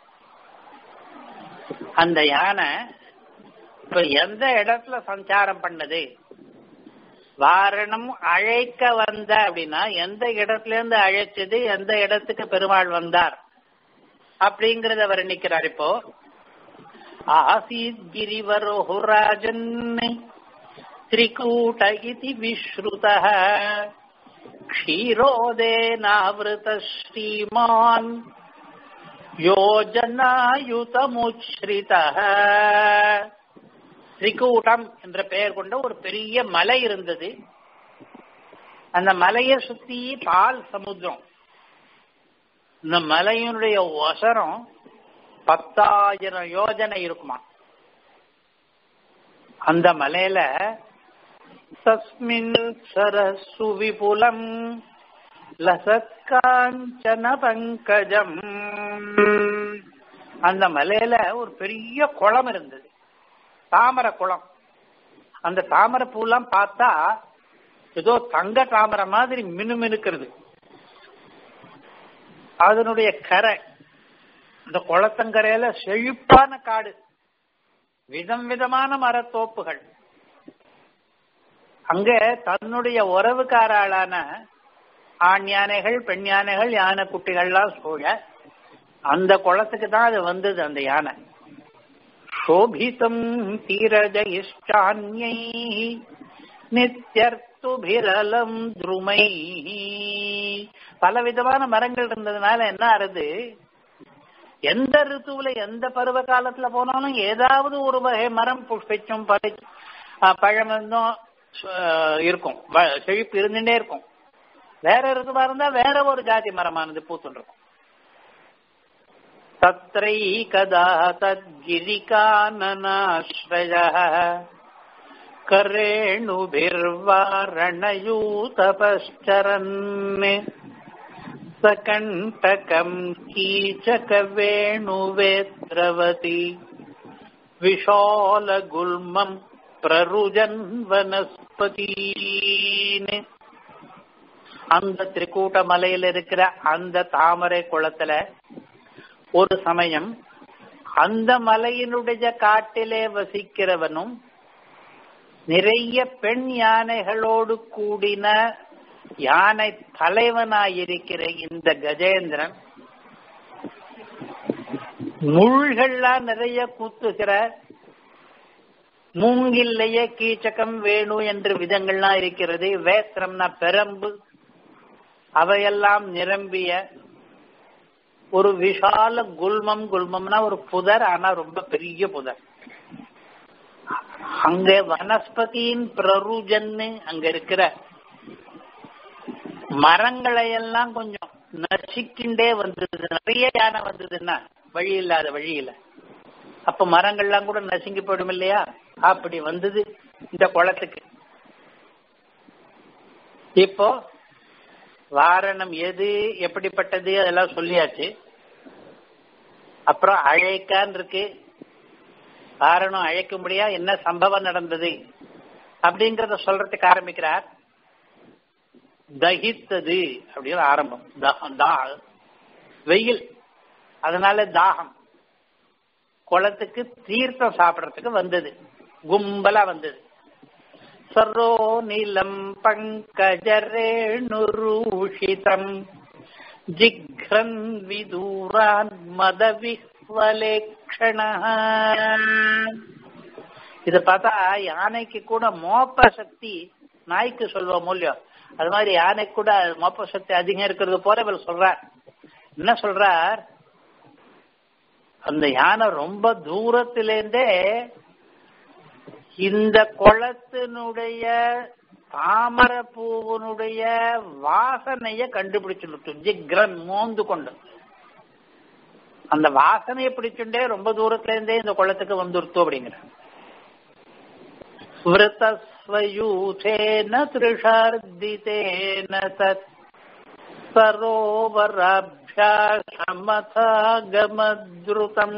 அந்த யானை இப்ப எந்த இடத்துல சஞ்சாரம் பண்ணது வாரணம் அழைக்க வந்த அப்படின்னா எந்த இடத்துல இருந்து அழைச்சது எந்த இடத்துக்கு பெருமாள் வந்தார் அப்படிங்கறத வர்ணிக்கிறார் இப்போ ஆசீத் கிரிவரோஹுராஜன் திரிகூட்ட இதி விஸ்ருத க்ஷீரோதேனாவிருத ஸ்ரீமான் யோஜனாயுதமுச்ரித திரிகூட்டம் என்ற பெயர் கொண்ட ஒரு பெரிய மலை இருந்தது அந்த மலையை சுத்தி பால் சமுத்திரம் இந்த மலையினுடைய ஒசரம் பத்தாயிரம் யோஜனை இருக்குமா அந்த மலையில தஸ்மின் சரசு விபுலம் லசத்காஞ்சன பங்கஜம் அந்த மலையில ஒரு பெரிய குளம் இருந்தது தாமரை குளம் அந்த தாமரை பூலாம் பார்த்தா ஏதோ தங்க தாமரை மாதிரி மினுமினுக்கிறது அதனுடைய கரை அந்த குளத்தங்கரையில செழிப்பான காடு விதம் விதமான மரத்தோப்புகள் அங்க தன்னுடைய உறவுக்காராளான ஆண் யானைகள் பெண் யானைகள் யானை குட்டிகள்லாம் சூழ அந்த குளத்துக்கு தான் அது வந்தது அந்த யானை சோபிதம் தீரஜயிஷ்டான்யை நித்தியர்த்துபிரலம் துருமை பல விதமான மரங்கள் இருந்ததுனால என்ன ஆறுது எந்த ரித்துவுல எந்த பருவ காலத்துல போனாலும் ஏதாவது ஒரு வகை மரம் புஷ்பிச்சும் பழி பழமும் இருக்கும் செழிப்பு இருந்துட்டே இருக்கும் வேற ரித்துவா இருந்தா வேற ஒரு ஜாதி மரமானது பூத்துட்டு இருக்கும் தத்ரைகதா தத்கிரிகானனாஸ்ரய கரேணுபிர்வாரணயூதபஸ்சரன் सकण्टकम् कीचकवेणुवेत्रवति விஷாலகுல்மம் பிரருஜன் வனஸ்பதீன் அந்த திரிகூட்ட மலையில இருக்கிற அந்த தாமரை குளத்துல ஒரு சமயம் அந்த மலையினுடைய காட்டிலே வசிக்கிறவனும் நிறைய பெண் யானைகளோடு கூடின யானை தலைவனாயிருக்கிற இந்த கஜேந்திரன் முள்கள்லாம் நிறைய குத்துகிற மூங்கில்லைய கீச்சகம் வேணு என்று விதங்கள்லாம் இருக்கிறது வேத்திரம்னா பெரம்பு அவையெல்லாம் நிரம்பிய ஒரு விஷால குல்மம் குல்மம்னா ஒரு புதர் ஆனா ரொம்ப பெரிய புதர் அங்க வனஸ்பதியின் பிரருஜன்னு அங்க இருக்கிற மரங்களை எல்லாம் கொஞ்சம் நசிக்கிண்டே வந்தது நிறைய யானை வந்ததுன்னா வழி இல்லாத வழியில அப்ப மரங்கள்லாம் கூட நசுங்கி போயிடும் இல்லையா அப்படி வந்தது இந்த குளத்துக்கு இப்போ வாரணம் எது எப்படிப்பட்டது அதெல்லாம் சொல்லியாச்சு அப்புறம் அழைக்கான் இருக்கு வாரணம் அழைக்கும்படியா என்ன சம்பவம் நடந்தது அப்படிங்கறத சொல்றதுக்கு ஆரம்பிக்கிறார் தகித்தது அப்படின்னு ஆரம்பம் வெயில் அதனால தாகம் குளத்துக்கு தீர்த்தம் சாப்பிடறதுக்கு வந்தது கும்பலா வந்தது சர்ரோ நீலம் பங்கஜரேணுரூஷிதம் ஜிக்ரன் விதூரான் மதவிஹ்வலேக்ஷண இத பார்த்தா யானைக்கு கூட மோப்ப சக்தி நாய்க்கு சொல்லுவோம் மூலியம் அது மாதிரி யானைக்கு கூட மோப்ப சக்தி அதிகம் இருக்கிறது போல இவர் சொல்றார் என்ன சொல்றார் அந்த யானை ரொம்ப தூரத்திலேருந்தே இந்த குளத்தினுடைய தாமர பூவனுடைய வாசனைய கண்டுபிடிச்சு ஜிக்ரன் மோந்து கொண்டு அந்த வாசனையை பிடிச்சுட்டே ரொம்ப தூரத்துல இருந்தே இந்த குளத்துக்கு வந்துருத்தோம் அப்படிங்கிற விரதஸ்வயூதேன திருஷார்திதேன தத் சரோவராபியாசமதாகமத்ருதம்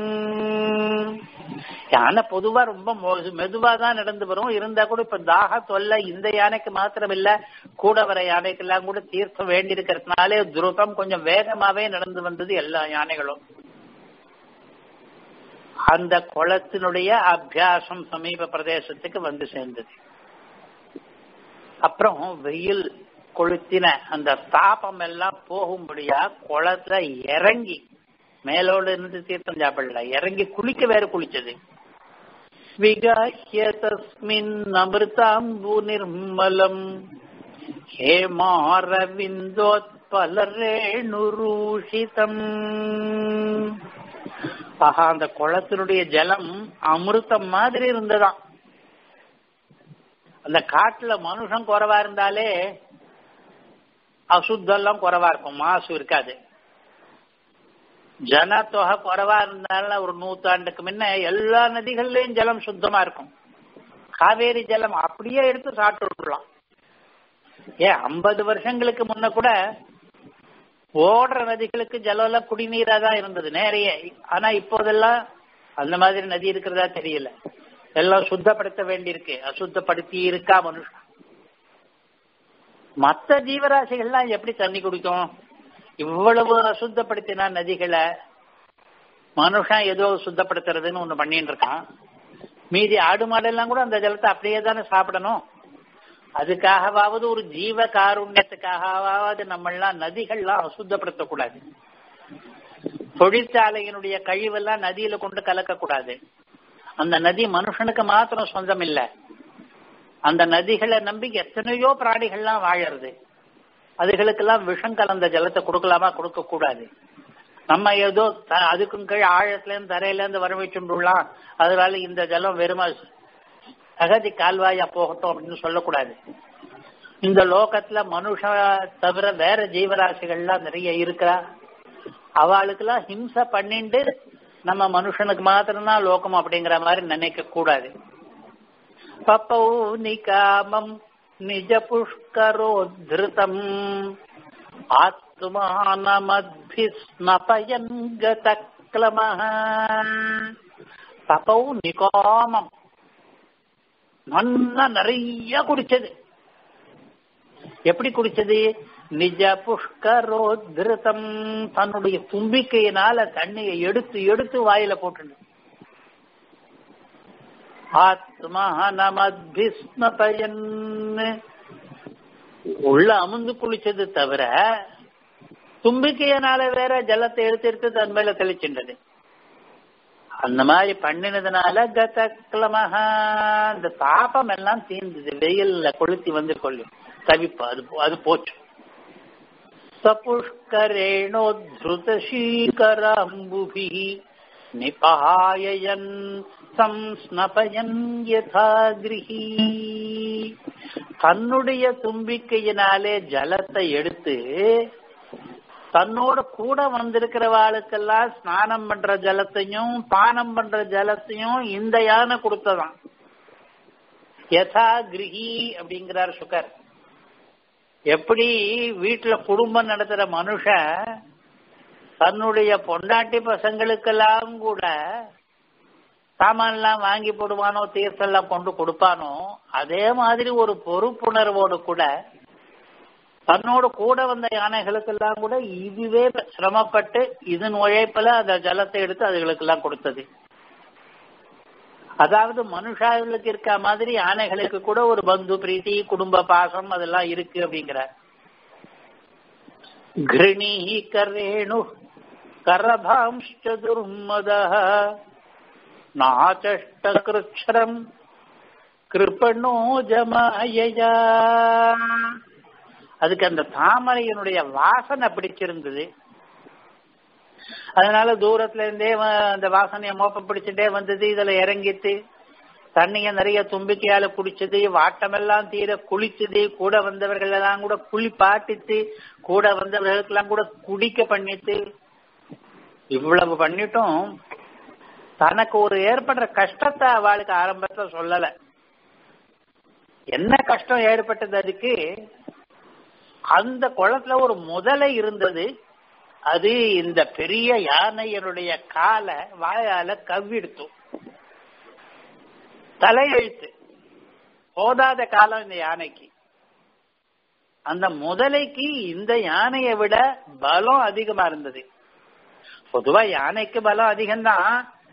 யானை பொதுவா ரொம்ப மெதுவா தான் நடந்து வரும் இருந்தா கூட இப்ப தாக தொல்லை இந்த யானைக்கு மாத்திரம் இல்ல கூட வர யானைக்கெல்லாம் கூட தீர்த்தம் வேண்டி இருக்கிறதுனாலே துருதம் கொஞ்சம் வேகமாவே நடந்து வந்தது எல்லா யானைகளும் அந்த குளத்தினுடைய அபியாசம் சமீப பிரதேசத்துக்கு வந்து சேர்ந்தது அப்புறம் வெயில் கொளுத்தின அந்த தாபம் எல்லாம் போகும்படியா குளத்துல இறங்கி மேலோடு இருந்து தீர்த்தம் சாப்பிடல இறங்கி குளிக்க வேற குளிச்சது விகாஹ்ய தஸ்மின் அமிர்தாம்பு நிர்மலம் ஹேமாரவிந்தோத்பலரேணுரூஷிதம் ஆஹா அந்த குளத்தினுடைய ஜலம் அமிர்தம் மாதிரி இருந்ததாம் அந்த காட்டுல மனுஷன் குறைவா இருந்தாலே அசுத்தெல்லாம் குறைவா இருக்கும் மாசு இருக்காது ஜனத்தொகை குறைவா இருந்தாலும் ஒரு நூத்தாண்டுக்கு முன்ன எல்லா நதிகள்லயும் ஜலம் சுத்தமா இருக்கும் காவேரி ஜலம் அப்படியே எடுத்து சாப்பிட்டு விடலாம் ஏன் ஐம்பது வருஷங்களுக்கு முன்ன கூட ஓடுற நதிகளுக்கு ஜலம் எல்லாம் குடிநீரா தான் இருந்தது நிறைய ஆனா இப்போதெல்லாம் அந்த மாதிரி நதி இருக்கிறதா தெரியல எல்லாம் சுத்தப்படுத்த வேண்டியிருக்கு அசுத்தப்படுத்தி இருக்கா மனுஷன் மற்ற ஜீவராசிகள்லாம் எப்படி தண்ணி குடிக்கும் இவ்வளவு அசுத்தப்படுத்தினா நதிகளை மனுஷன் ஏதோ சுத்தப்படுத்துறதுன்னு ஒண்ணு பண்ணிட்டு இருக்கான் மீதி ஆடு மாடெல்லாம் கூட அந்த ஜலத்தை அப்படியே தானே சாப்பிடணும் அதுக்காகவாவது ஒரு ஜீவ காருண்யத்துக்காகவாவது நம்மெல்லாம் நதிகள்லாம் அசுத்தப்படுத்தக்கூடாது தொழிற்சாலையினுடைய கழிவெல்லாம் நதியில கொண்டு கலக்கக்கூடாது அந்த நதி மனுஷனுக்கு மாத்திரம் சொந்தம் இல்லை அந்த நதிகளை நம்பி எத்தனையோ பிராணிகள்லாம் வாழறது அதுகளுக்கெல்லாம் விஷம் கலந்த ஜலத்தை கொடுக்கலாமா கொடுக்க கூடாது நம்ம ஏதோ அதுக்கும் கீழ் ஆழத்துல இருந்து தரையில இருந்து வர வச்சுடலாம் அதனால இந்த ஜலம் வெறுமா அகதி கால்வாயா போகட்டும் அப்படின்னு சொல்லக்கூடாது இந்த லோகத்துல மனுஷ தவிர வேற ஜீவராசிகள்லாம் நிறைய இருக்கிறா அவளுக்கெல்லாம் ஹிம்சை பண்ணிட்டு நம்ம மனுஷனுக்கு மாத்திரம்தான் லோகம் அப்படிங்கிற மாதிரி நினைக்க கூடாது பப்பௌ நிகாமம் நிஜ புஷ்கரோத்ருதம் ஆத்மானமத்பிஸ்னபயன் கதக்லமஹ பப்பௌ நிகாமம் நல்லா நிறைய குடிச்சது எப்படி குடிச்சது நிஜ புஷ்கரோத்ருதம் தன்னுடைய தும்பிக்கையினால தண்ணியை எடுத்து எடுத்து வாயில போட்டு ஆத்மஹனமத்பிஸ்மபயன் உள்ள அமுந்து குளிச்சது தவிர தும்பிக்கையினால வேற ஜலத்தை எடுத்து எடுத்து தன் மேல தெளிச்சின்றது அந்த மாதிரி பண்ணினதுனால கதக்லமஹா இந்த தாபம் எல்லாம் தீர்ந்தது வெயில்ல கொளுத்தி வந்து கொள்ளும் தவிப்பு அது அது போச்சு சபுஷ்கரேணோத்ருதீகராம்புபி நிபாயன் சம்ஸ்னபயன் யதாகிருஹி தன்னுடைய தும்பிக்கையினாலே ஜலத்தை எடுத்து தன்னோட கூட வந்திருக்கிறவாளுக்கெல்லாம் ஸ்நானம் பண்ற ஜலத்தையும் பானம் பண்ற ஜலத்தையும் இந்த யானை கொடுத்ததான் யதா கிரகி அப்படிங்கிறார் சுகர் எப்படி வீட்டுல குடும்பம் நடத்துற மனுஷன் தன்னுடைய பொண்டாட்டி பசங்களுக்கெல்லாம் கூட சாமான்லாம் வாங்கி போடுவானோ தீர்த்தெல்லாம் கொண்டு கொடுப்பானோ அதே மாதிரி ஒரு பொறுப்புணர்வோடு கூட தன்னோடு கூட வந்த யானைகளுக்கெல்லாம் கூட இதுவே சிரமப்பட்டு இதன் உழைப்புல அந்த ஜலத்தை எடுத்து அதுகளுக்கெல்லாம் கொடுத்தது அதாவது மனுஷாவுக்கு இருக்க மாதிரி யானைகளுக்கு கூட ஒரு பந்து பிரீத்தி குடும்ப பாசம் அதெல்லாம் இருக்கு அப்படிங்கிறார் கிருணி கரேணு கரபாம்ஷ்ட துர்மத நாச்சஷ்டகிருச்சரம் கிருப்பணோ ஜமாயயா அதுக்கு அந்த தாமரையினுடைய வாசனை பிடிச்சிருந்தது அதனால தூரத்துல இருந்தே அந்த வாசனைய மோப்ப பிடிச்சுட்டே வந்தது இதுல இறங்கிட்டு தண்ணிய நிறைய தும்பிக்கையால குடிச்சது வாட்டமெல்லாம் தீர குளிச்சது கூட வந்தவர்கள் எல்லாம் கூட குளிப்பாட்டித்து கூட வந்தவர்களுக்கெல்லாம் கூட குடிக்க பண்ணிட்டு இவ்வளவு பண்ணிட்டும் தனக்கு ஒரு ஏற்படுற கஷ்டத்தை அவளுக்கு ஆரம்பத்துல சொல்லல என்ன கஷ்டம் ஏற்பட்டது அதுக்கு அந்த குளத்துல ஒரு முதலை இருந்தது அது இந்த பெரிய யானையனுடைய காலை வாயால கவ்விடுத்தும் தலையெழுத்து போதாத காலம் இந்த யானைக்கு அந்த முதலைக்கு இந்த யானையை விட பலம் அதிகமா இருந்தது பொதுவா யானைக்கு பலம் அதிகம்தான்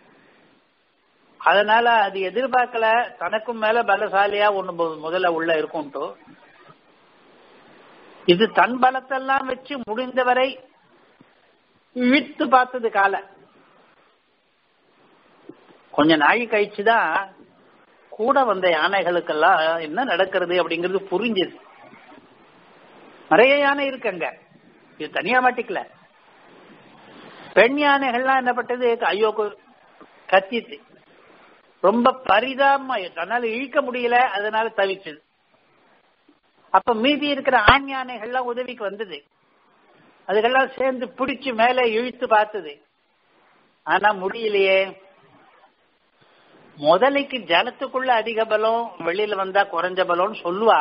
அதனால அது எதிர்பார்க்கல தனக்கும் மேல பலசாலியா ஒண்ணு முதல்ல உள்ள இருக்கும்ட்டு இது தன் பலத்தெல்லாம் வச்சு முடிந்தவரை இழுத்து பார்த்தது காலை கொஞ்ச நாய் கழிச்சுதான் கூட வந்த யானைகளுக்கெல்லாம் என்ன நடக்கிறது அப்படிங்கிறது புரிஞ்சது நிறைய யானை இருக்குங்க இது தனியா மாட்டிக்கல பெண் யானைகள்லாம் என்ன பட்டது ஐயோ கத்திச்சு ரொம்ப பரிதாபமா தன்னால இழுக்க முடியல அதனால தவிச்சது அப்ப மீதி இருக்கிற ஆண் யானைகள்லாம் உதவிக்கு வந்தது அதுக்கெல்லாம் சேர்ந்து பிடிச்சு மேல இழுத்து பார்த்தது ஆனா முடியலையே முதலைக்கு ஜலத்துக்குள்ள அதிக பலம் வெளியில வந்தா குறைஞ்ச பலம்னு சொல்லுவா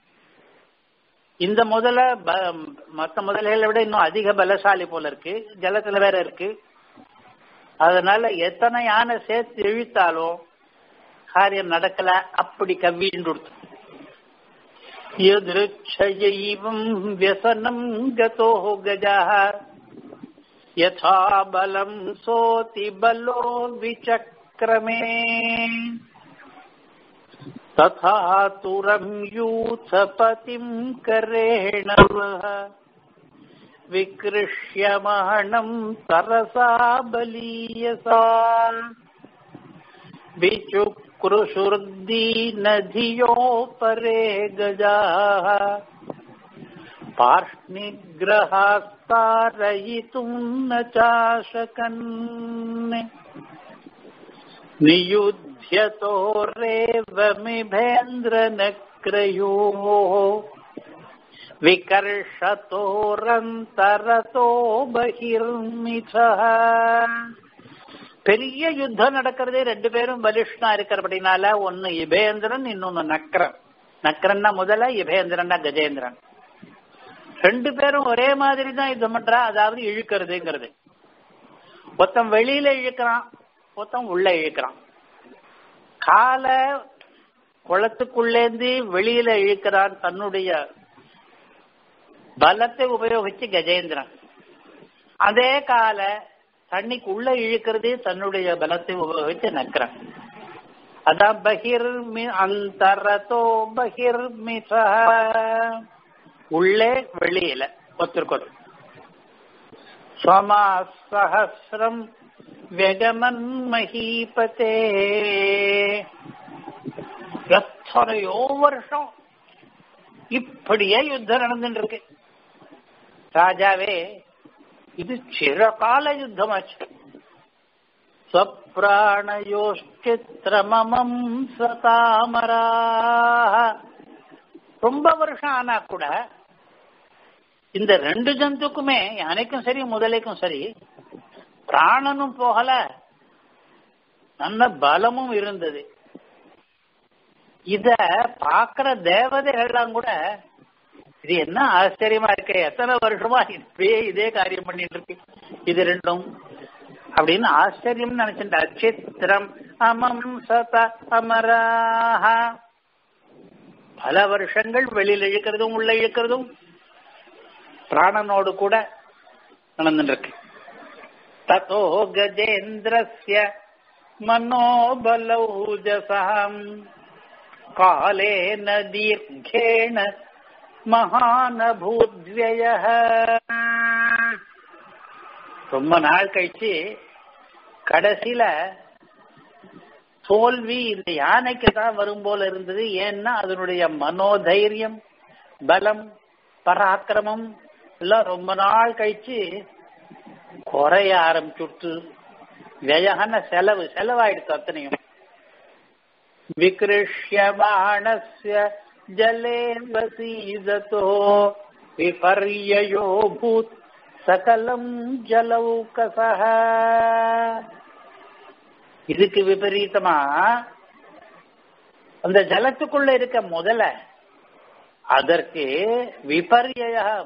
இந்த முதல மற்ற முதலைகளை விட இன்னும் அதிக பலசாலி போல இருக்கு ஜலத்துல வேற இருக்கு அதனால எத்தனை யானை சேர்த்து இழுத்தாலும் காரியம் நடக்கல அப்படி கவ்விண்டு यदृच्छयैवम् व्यसनम् गतो गजः यथा बलम् सोति बलो विचक्रमे तथा तुरम् यूथपतिम् करेण विकृष्यमाणम् तरसा बलीयसा विचुक् कृशुर्दीनधियो परे गजाः पार्ष्णिग्रहास्तारयितुम् न चाशकन् नियुध्यतोरेवमिभेन्द्रनक्रयोः विकर्षतोरन्तरतो बहिर्मिथः பெரிய யுத்தம் நடக்கிறதே ரெண்டு பேரும் பலிஷ்டா இருக்கிறபடினால ஒன்னு இபேந்திரன் இன்னொன்னு நக்கரன் நக்கரன்னா முதல்ல இபேந்திரன்னா கஜேந்திரன் ரெண்டு பேரும் ஒரே மாதிரி தான் யுத்தம் பண்றா அதாவது இழுக்கிறதுங்கிறது ஒருத்தன் வெளியில இழுக்கிறான் ஒருத்தன் உள்ள இழுக்கிறான் காலை குளத்துக்குள்ளேந்து வெளியில இழுக்கிறான் தன்னுடைய பலத்தை உபயோகிச்சு கஜேந்திரன் அதே காலை தண்ணிக்கு உள்ள இழுக்கிறது தன்னுடைய பலத்தை உபயோகிச்சு நக்கிறான் அதான் பகிர் அந்தரதோ பகிர் உள்ளே வெளியில ஒருத்தருக்கு சமா சஹசிரம் வெகமன் மஹீபதே எத்தனையோ வருஷம் இப்படியே யுத்தம் நடந்துட்டு இருக்கு ராஜாவே இது சிறகால யுத்தமாச்சு ஸ்வப்ராணயோஷ்டித்ரமமம் சதாமரா ரொம்ப வருஷம் ஆனா கூட இந்த ரெண்டு ஜந்துக்குமே யானைக்கும் சரி முதலைக்கும் சரி பிராணனும் போகல நல்ல பலமும் இருந்தது இத பாக்குற தேவதைகள்லாம் கூட இது என்ன ஆச்சரியமா இருக்கு எத்தனை வருஷமா இப்படியே இதே காரியம் பண்ணிட்டு இருக்கு இது ரெண்டும் அப்படின்னு ஆச்சரியம் நினைச்சிருந்த அச்சித்திரம் அமம் சத அமராக பல வருஷங்கள் வெளியில இழுக்கிறதும் உள்ள இழுக்கிறதும் பிராணனோடு கூட நடந்துருக்கு ததோ கஜேந்திரஸ்ய மனோபலௌஜசாம் காலேன தீர்க்கேண மகானபூத்வய ரொம்ப நாள் கழிச்சு கடைசியில தோல்வி இந்த யானைக்கு தான் வரும் போல இருந்தது ஏன்னா அதனுடைய மனோதைரியம் பலம் பராக்கிரமம் எல்லாம் ரொம்ப நாள் கழிச்சு குறைய ஆரம்பிச்சுட்டு வியகன செலவு செலவாயிடுச்சு அத்தனையும் விகிருஷ்யமாணஸ்ய ஜலே வசீதத்தோ விபர்யயோ பூத் சகலம் ஜலௌகசக இதுக்கு விபரீதமா அந்த ஜலத்துக்குள்ள இருக்க முதல அதற்கு விபர்யா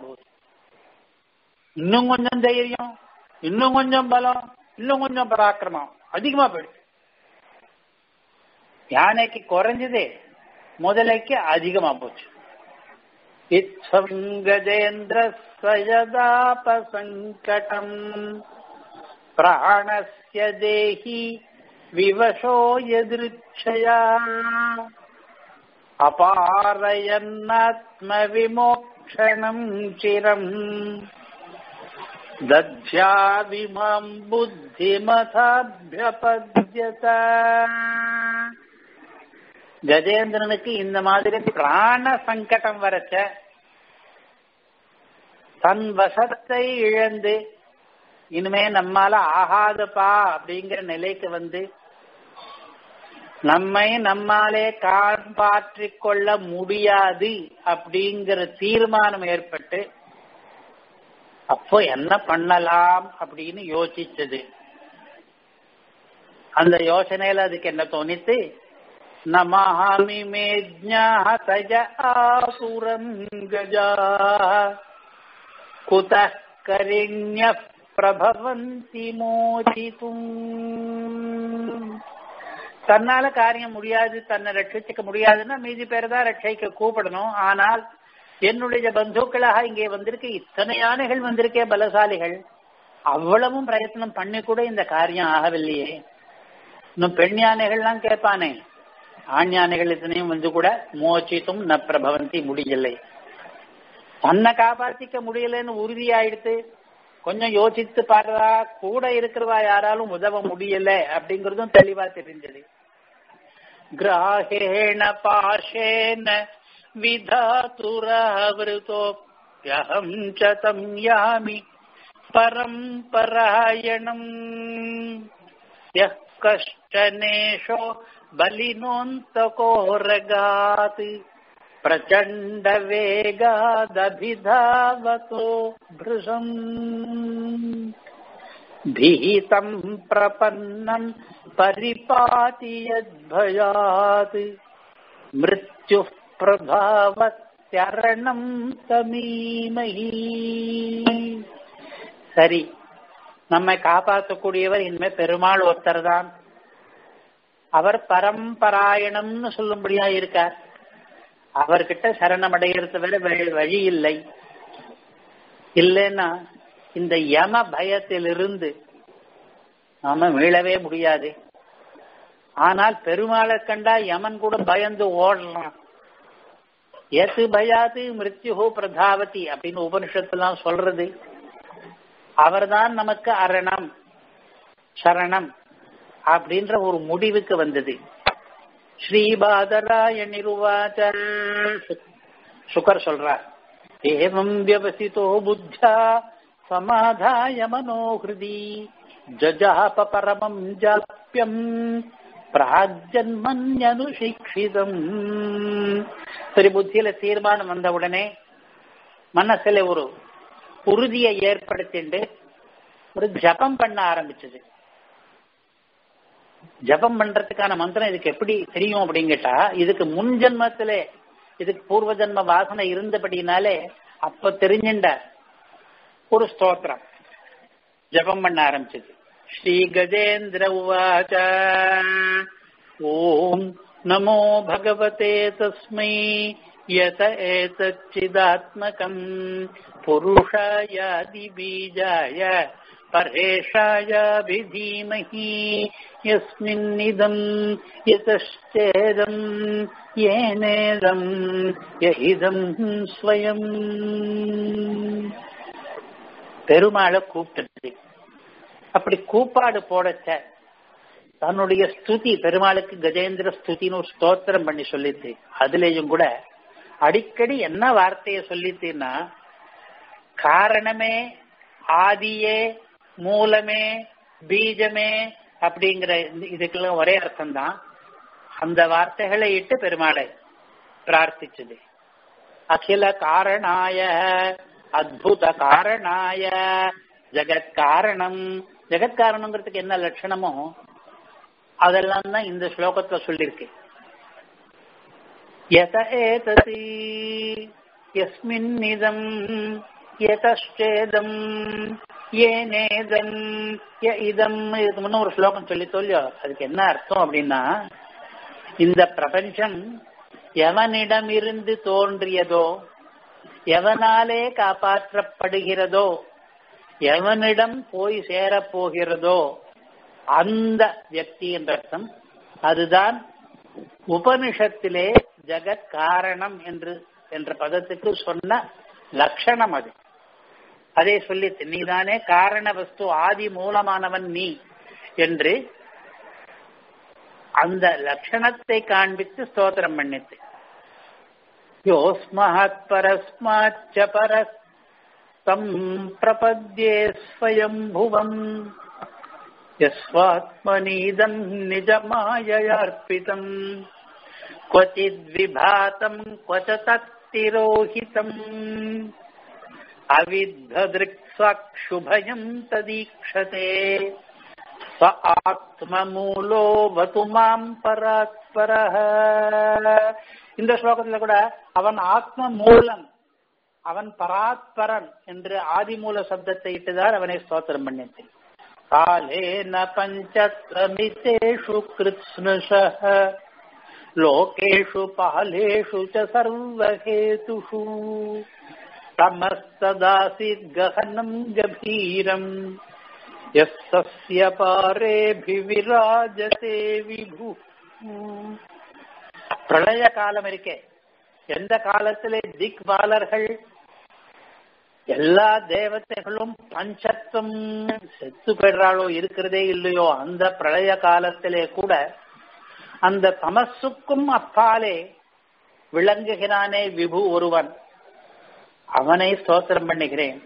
இன்னும் கொஞ்சம் தைரியம் இன்னும் கொஞ்சம் பலம் இன்னும் கொஞ்சம் பராக்கிரமம் அதிகமா போயிடுச்சு யானைக்கு குறைஞ்சதே முதலைக்கு அதிகமா போச்சு இத்வங்கஜேந்திர சயதாபசங்கடம் பிராணஸ்ய தேஹி விவசோ எதிர்ச்சயா அபாரயன்னாத்ம விமோக்ஷணம் சிரம் தத்யாவிமாம் புத்திமதாபியபத்யத கஜேந்திரனுக்கு இந்த மாதிரி பிராண சங்கடம் வரச்ச தன் வசத்தை இழந்து இனிமே நம்மால ஆகாதப்பா அப்படிங்கிற நிலைக்கு வந்து நம்மை நம்மாலே காப்பாற்றிக் கொள்ள முடியாது அப்படிங்கிற தீர்மானம் ஏற்பட்டு அப்போ என்ன பண்ணலாம் அப்படின்னு யோசிச்சது அந்த யோசனையில அதுக்கு என்ன தோணித்து நமாமி மேஜ்ஞா தஜ ஆசுரம் கஜா குத கரிண்ய பிரபவந்தி மோதித்தும் தன்னால காரியம் முடியாது தன்னை ரட்சிச்சுக்க முடியாதுன்னா மீதி பேர் தான் ரட்சிக்க கூப்பிடணும் ஆனால் என்னுடைய பந்துக்களாக இங்கே வந்திருக்க இத்தனை யானைகள் வந்திருக்கே பலசாலிகள் அவ்வளவும் பிரயத்னம் பண்ணி கூட இந்த காரியம் ஆகவில்லையே இன்னும் பெண் யானைகள்லாம் கேட்பானே ஆண் யானைகள் இத்தனையும் வந்து கூட மோச்சித்தும் ந பிரபவந்தி முடியலை தன்னை காப்பாத்திக்க முடியலன்னு உறுதியாயிடுத்து கொஞ்சம் யோசித்து பாடுறா கூட இருக்கிறவா யாராலும் உதவ முடியல அப்படிங்கறதும் தெளிவா தெரிஞ்சது கிராஹேண பாஷேன विधातुरावृतोऽप्यहम् च तम् यामि परम्परायणम् यः कश्चनेशो बलिनोऽन्तकोरगात् प्रचण्डवेगादभिधावतो भृशम् भीतम् प्रपन्नम् परिपाति यद्भयात् मृत्युः பிரபாவத்யரணம் தமீமஹி சரி நம்மை காப்பாற்றக்கூடியவர் இனிமே பெருமாள் ஒருத்தர் தான் அவர் பரம்பராயணம்னு சொல்லும்படியா இருக்கார் அவர்கிட்ட சரணமடைகிறது வேற வழி இல்லை இல்லைன்னா இந்த யம பயத்திலிருந்து நாம மீளவே முடியாது ஆனால் பெருமாளை கண்டா யமன் கூட பயந்து ஓடலாம் எது பயாது மிருத்யுஹோ பிரதாவதி அப்படின்னு உபனிஷத்துலாம் சொல்றது அவர்தான் நமக்கு அரணம் சரணம் அப்படின்ற ஒரு முடிவுக்கு வந்தது ஸ்ரீபாதராய நிருவாச்ச சுகர் சொல்றார் ஏவம் வியவசித்தோ புத்தா சமாதாய மனோஹிருதி ஜஜாப பரமம் ஜாப்பியம் பிராஜன்மன்யனுஷிக்ஷிதம் சரி புத்தியில தீர்மானம் வந்த உடனே மனசுல ஒரு உறுதியை ஏற்படுத்திண்டு ஒரு ஜபம் பண்ண ஆரம்பிச்சது ஜபம் பண்றதுக்கான மந்திரம் இதுக்கு எப்படி தெரியும் அப்படின்னு கேட்டா இதுக்கு முன் ஜென்மத்திலே இதுக்கு பூர்வ ஜென்ம வாசனை இருந்தபடினாலே அப்ப தெரிஞ்சின்ற ஒரு ஸ்தோத்திரம் ஜபம் பண்ண ஆரம்பிச்சது ஸ்ரீ கஜேந்திர உவாச்ச ஓம் நமோ பகவதே தஸ்மை यत एतच्चिदात्मकम् पुरुषायादिबीजाय परेशायाभिधीमहि यस्मिन्निदम् यतश्चेदम् येनेदम् यहिदम् स्वयम् பெருமாளை கூப்பிட்டு அப்படி கூப்பாடு போடச்ச தன்னுடைய ஸ்துதி பெருமாளுக்கு கஜேந்திர ஸ்துதின்னு ஒரு ஸ்தோத்திரம் பண்ணி சொல்லித்து அதுலேயும் கூட அடிக்கடி என்ன வார்த்தையை சொல்லித்துன்னா காரணமே ஆதியே மூலமே பீஜமே அப்படிங்கிற இதுக்கெல்லாம் ஒரே அர்த்தம் தான் அந்த வார்த்தைகளை இட்டு பெருமாளை பிரார்த்திச்சது அகில காரணாய அத்புத காரணாய ஜெகத் காரணம் ஜெகத் காரணங்கிறதுக்கு என்ன லட்சணமோ அதெல்லாம் தான் இந்த ஸ்லோகத்துல சொல்லியிருக்கு யத ஏதசி யஸ்மின்னிதம் யதச்சேதம் ஏனேதம் ய இதம் இதுக்கு முன்ன ஒரு ஸ்லோகம் சொல்லி சொல்லியோ அதுக்கு என்ன அர்த்தம் அப்படின்னா இந்த பிரபஞ்சம் எவனிடமிருந்து தோன்றியதோ எவனாலே காப்பாற்றப்படுகிறதோ எவனிடம் போய் சேரப்போகிறதோ அந்த வியக்தி என்ற அர்த்தம் அதுதான் உபனிஷத்திலே ஜெகத் காரணம் என்று என்ற பதத்துக்கு சொன்ன லட்சணம் அது அதே சொல்லி நீதானே காரண வஸ்து ஆதி மூலமானவன் நீ என்று அந்த லட்சணத்தை காண்பித்து ஸ்தோத்திரம் பண்ணித்து யோஸ்மஹத் பரஸ்மாச்ச பரஸ்தம் பிரபத்யே ஸ்வயம்புவம் यस्वात्मनीदम् निजमाययार्पितम् क्वचिद्विभातम् क्वच तत्तिरोहितम् अविद्धदृक्स्वाक्षुभयम् तदीक्षते स ஆத்மமூலோ வதுமாம் பராத்பரஹ இந்த ஸ்லோகத்துல கூட அவன் ஆத்ம மூலம் அவன் பராத்பரன் என்று ஆதிமூல சப்தத்தை இட்டுதான் அவனை ஸ்தோத்திரம் பண்ணித்தேன் कालेन पञ्चत्रमितेषु कृत्स्नशः लोकेषु पालेषु च सर्वहेतुषु तमस्तदासीत् गहनम् गभीरम् यस्य பாரேபிவிராஜதே விபு பிரளய காலம் இருக்கே எந்த காலத்திலே திக்பாலர்கள் எல்லா தேவதைகளும் பஞ்சத்துவம் செத்து போயிடுறாளோ இருக்கிறதே இல்லையோ அந்த பிரளய காலத்திலே கூட அந்த தமசுக்கும் அப்பாலே விளங்குகிறானே விபு ஒருவன் அவனை ஸ்தோத்திரம் பண்ணுகிறேன்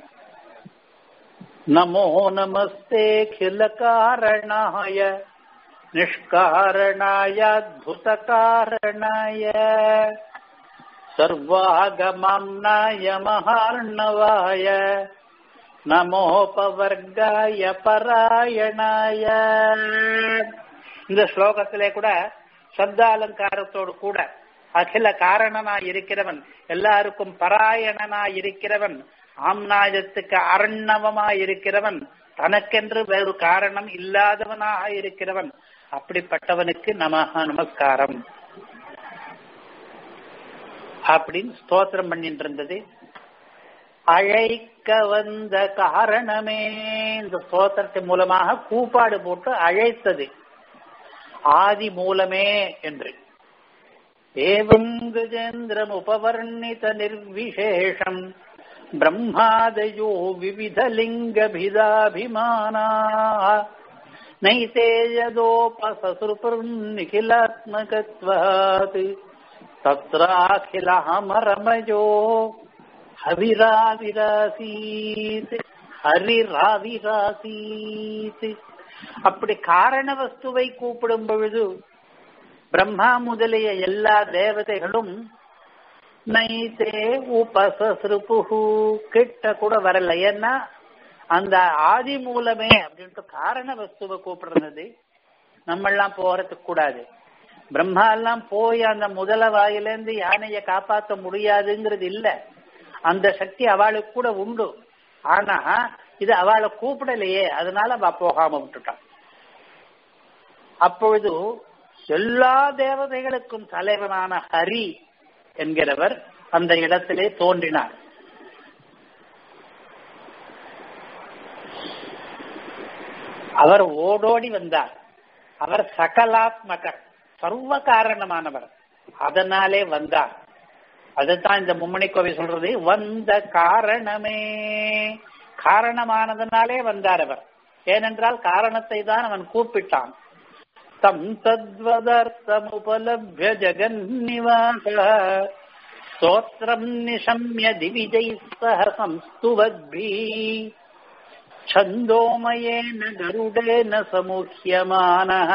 நமோ நமஸ்தே கில காரணாய நிஷ்காரணாய அத்புத காரணாய सर्वागमम्नाय महार्णवाय நமோபவர்காய பராயணாய இந்த ஸ்லோகத்திலே கூட சப்த அலங்காரத்தோடு கூட அகில காரணனாய் இருக்கிறவன் எல்லாருக்கும் பராயணனாய் இருக்கிறவன் ஆம்நாயத்துக்கு அரண்ணவமாய் இருக்கிறவன் தனக்கென்று வேறு காரணம் இல்லாதவனாக இருக்கிறவன் அப்படிப்பட்டவனுக்கு நமஹ நமஸ்காரம் அப்படின்னு ஸ்தோத்திரம் பண்ணிட்டு இருந்தது அழைக்க வந்த காரணமே இந்த ஸ்தோத்திரத்தின் மூலமாக கூப்பாடு போட்டு அழைத்தது ஆதி மூலமே என்று ஏவம் கஜேந்திரம் உபவர்ணித நிர்விசேஷம் பிரம்மாதயோ விவிதலிங்கபிதாபிமானா நைதே யதோபசசுருபர்நிகிலாத்மகத்வாத் தத்ராகிலமரமயோ ஹவிராவிராசீத் ஹரிராவிராசீத் அப்படி காரண வஸ்துவை கூப்பிடும் பொழுது பிரம்மா முதலிய எல்லா தேவதைகளும் நைதே உபசஸ்ருபுகு கிட்ட கூட வரல ஏன்னா அந்த ஆதி மூலமே அப்படின்ட்டு காரண வஸ்துவை கூப்பிடுறது நம்ம எல்லாம் போறதுக்கு கூடாது பிரம்மா எல்லாம் போய் அந்த முதல வாயிலேருந்து யானைய காப்பாற்ற முடியாதுங்கிறது இல்ல அந்த சக்தி அவளுக்கு கூட உண்டு ஆனா இது அவளை கூப்பிடலையே அதனால அவ போகாம விட்டுட்டான் அப்பொழுது எல்லா தேவதைகளுக்கும் தலைவனான ஹரி என்கிறவர் அந்த இடத்திலே தோன்றினார் அவர் ஓடோடி வந்தார் அவர் சகலாத்மகர் சர்வ காரணமானவர் அதனாலே வந்தார் அதுதான் இந்த மும்மணி கோவை சொல்றது வந்த காரணமே காரணமானதனாலே வந்தார் அவர் ஏனென்றால் காரணத்தை தான் அவன் கூப்பிட்டான் தம் தத்வதர்த்தம் உபலபிய ஜெகன்னிவாச ஸ்தோத்திரம் நிஷம்ய திவிஜை சக சம்ஸ்துவத்பி छन्दोमयेन गरुडेन समुह्यमानः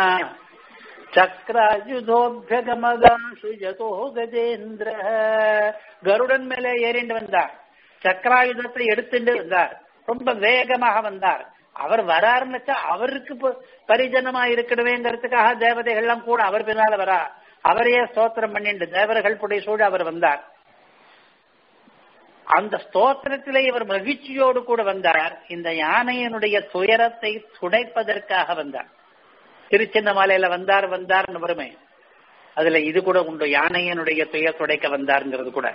சக்கராயுதோபியகமதாசு யதோ கஜேந்திர கருடன் மேலே ஏறிண்டு வந்தார் சக்கராயுதத்தை எடுத்துட்டு வந்தார் ரொம்ப வேகமாக வந்தார் அவர் வராருன்னு வச்சா அவருக்கு பரிஜனமா இருக்கணுமேங்கிறதுக்காக தேவதைகள் எல்லாம் கூட அவர் பின்னால வரா அவரையே ஸ்தோத்திரம் பண்ணிண்டு தேவர்கள் புடைய சூழ அவர் வந்தார் அந்த ஸ்தோத்திரத்திலே இவர் மகிழ்ச்சியோடு கூட வந்தார் இந்த யானையினுடைய துயரத்தை துடைப்பதற்காக வந்தார் திருச்சின்னமலையில வந்தார் வந்தார்னு வருமே அதுல இது கூட உண்டு யானையனுடைய துயர் துடைக்க வந்தாருங்கிறது கூட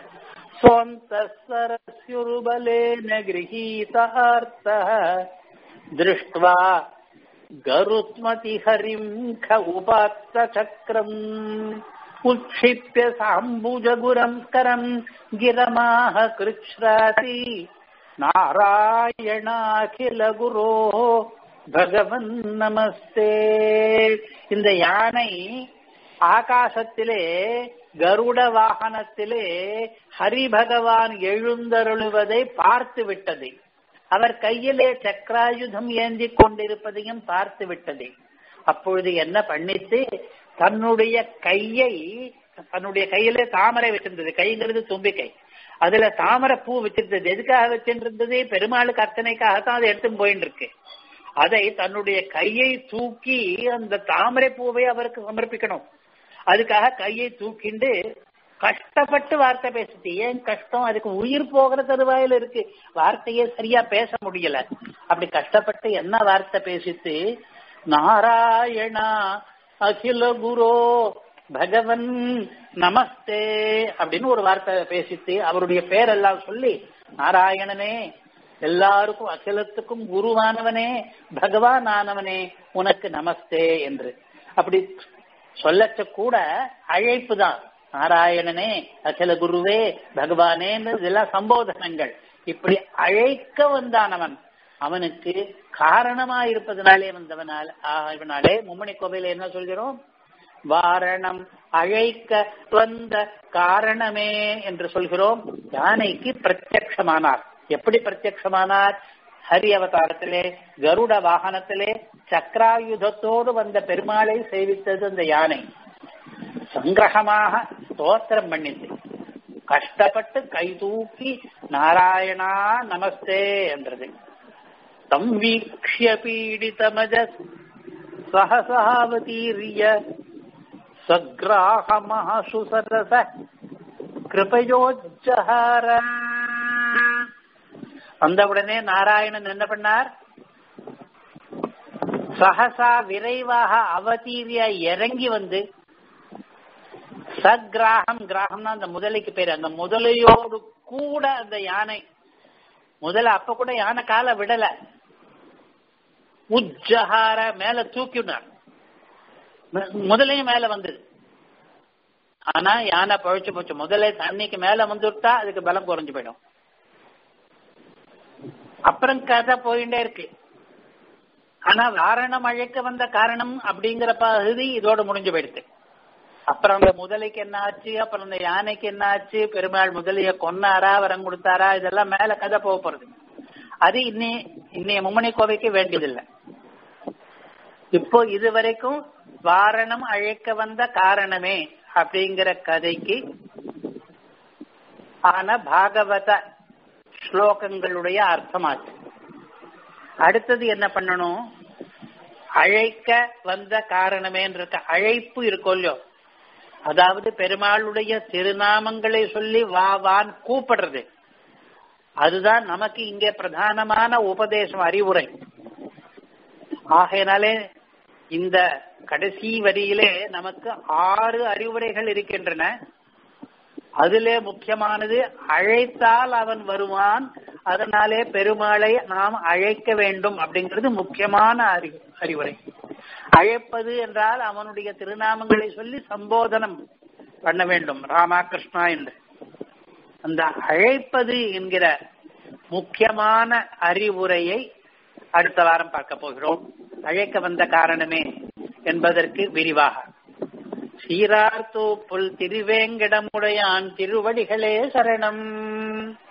சோந்தரஸ்யுருபலேன கிரகீதார்த்த திருஷ்டுவா கருத்மதி ஹரிம் க உபாத்த சக்கரம் உட்சிப்பிய சாம்புஜகுரம் கரம் கிரமாக கிருச்ராதி நாராயணாகில குரோ பகவன் நமஸ்தே இந்த யானை ஆகாசத்திலே கருட வாகனத்திலே ஹரி பகவான் எழுந்தருளுவதை பார்த்து விட்டது அவர் கையிலே சக்கராயுதம் ஏந்தி கொண்டிருப்பதையும் பார்த்து விட்டது அப்பொழுது என்ன பண்ணித்து தன்னுடைய கையை தன்னுடைய கையிலே தாமரை வச்சிருந்தது கைங்கிறது தும்பிக்கை அதுல தாமரை பூ வச்சிருந்தது எதுக்காக வச்சிருந்தது பெருமாளுக்கு அர்ச்சனைக்காகத்தான் அதை எடுத்து போயிட்டு இருக்கு அதை தன்னுடைய கையை தூக்கி அந்த தாமரை பூவை அவருக்கு சமர்ப்பிக்கணும் அதுக்காக கையை தூக்கிண்டு கஷ்டப்பட்டு வார்த்தை பேசுது ஏன் கஷ்டம் அதுக்கு உயிர் போகிற தருவாயில இருக்கு வார்த்தையே சரியா பேச முடியல அப்படி கஷ்டப்பட்டு என்ன வார்த்தை பேசித்து நாராயணா அகில குரோ பகவன் நமஸ்தே அப்படின்னு ஒரு வார்த்தை பேசித்து அவருடைய பேரெல்லாம் சொல்லி நாராயணனே எல்லாருக்கும் அகிலத்துக்கும் குருவானவனே பகவான் ஆனவனே உனக்கு நமஸ்தே என்று அப்படி சொல்லச்ச கூட அழைப்பு தான் நாராயணனே அகில குருவே பகவானே இதெல்லாம் சம்போதனங்கள் இப்படி அழைக்க வந்தானவன் அவனுக்கு காரணமா இருப்பதனாலே வந்தவனால் இவனாலே மும்மணி கோவையில என்ன சொல்கிறோம் வாரணம் அழைக்க வந்த காரணமே என்று சொல்கிறோம் யானைக்கு பிரத்யக்ஷமானார் எப்படி பிரத்யக்ஷமானார் ஹரி அவதாரத்திலே கருட வாகனத்திலே சக்கராயுதத்தோடு வந்த பெருமாளை சேவித்தது அந்த யானை சங்கிரகமாக ஸ்தோத்திரம் பண்ணிட்டு கஷ்டப்பட்டு கை தூக்கி நாராயணா நமஸ்தே என்றது தம் வீக்ஷிய பீடிதமஜ சகசாவதீரிய சக்ராகமஹசு சரச கிருபயோஜஹார வந்தவுடனே நாராயணன் என்ன பண்ணார் சகசா விரைவாக அவதீரிய இறங்கி வந்து சக்ராகம் கிராகம்னா அந்த முதலைக்கு பேரு அந்த முதலையோடு கூட அந்த யானை முதல்ல அப்ப கூட யானை கால விடல உஜ்ஜஹார மேல தூக்கினார் முதலையும் மேல வந்தது ஆனா யானை பழிச்சு போச்சு முதல்ல தண்ணிக்கு மேல வந்துட்டா அதுக்கு பலம் குறைஞ்சு போயிடும் அப்புறம் கதை போயிட்டே இருக்கு ஆனா வாரணம் அழைக்க வந்த காரணம் அப்படிங்கிற பகுதி இதோட முடிஞ்சு போயிடுது அப்புறம் அந்த முதலைக்கு என்ன ஆச்சு அப்புறம் அந்த யானைக்கு என்ன ஆச்சு பெருமாள் முதலிய கொன்னாரா வரம் கொடுத்தாரா இதெல்லாம் மேல கதை போக போறது அது இன்னி இன்னைய மும்மணி கோவைக்கு வேண்டியதில்லை இப்போ இது வரைக்கும் வாரணம் அழைக்க வந்த காரணமே அப்படிங்கிற கதைக்கு ஆன பாகவத ஸ்லோகங்களுடைய அர்த்தமாச்சு அடுத்தது என்ன பண்ணணும் அழைக்க வந்த காரணமேன்ற அழைப்பு இருக்கும் இல்லையோ அதாவது பெருமாளுடைய திருநாமங்களை சொல்லி வா வான் கூப்பிடுறது அதுதான் நமக்கு இங்கே பிரதானமான உபதேசம் அறிவுரை ஆகையினாலே இந்த கடைசி வரியிலே நமக்கு ஆறு அறிவுரைகள் இருக்கின்றன அதிலே முக்கியமானது அழைத்தால் அவன் வருவான் அதனாலே பெருமாளை நாம் அழைக்க வேண்டும் அப்படிங்கிறது முக்கியமான அறி அறிவுரை அழைப்பது என்றால் அவனுடைய திருநாமங்களை சொல்லி சம்போதனம் பண்ண வேண்டும் ராமா கிருஷ்ணா என்று அந்த அழைப்பது என்கிற முக்கியமான அறிவுரையை அடுத்த வாரம் பார்க்க போகிறோம் அழைக்க வந்த காரணமே என்பதற்கு விரிவாக சீரார் தூப்புல் திருவேங்கடமுடையான் திருவடிகளே சரணம்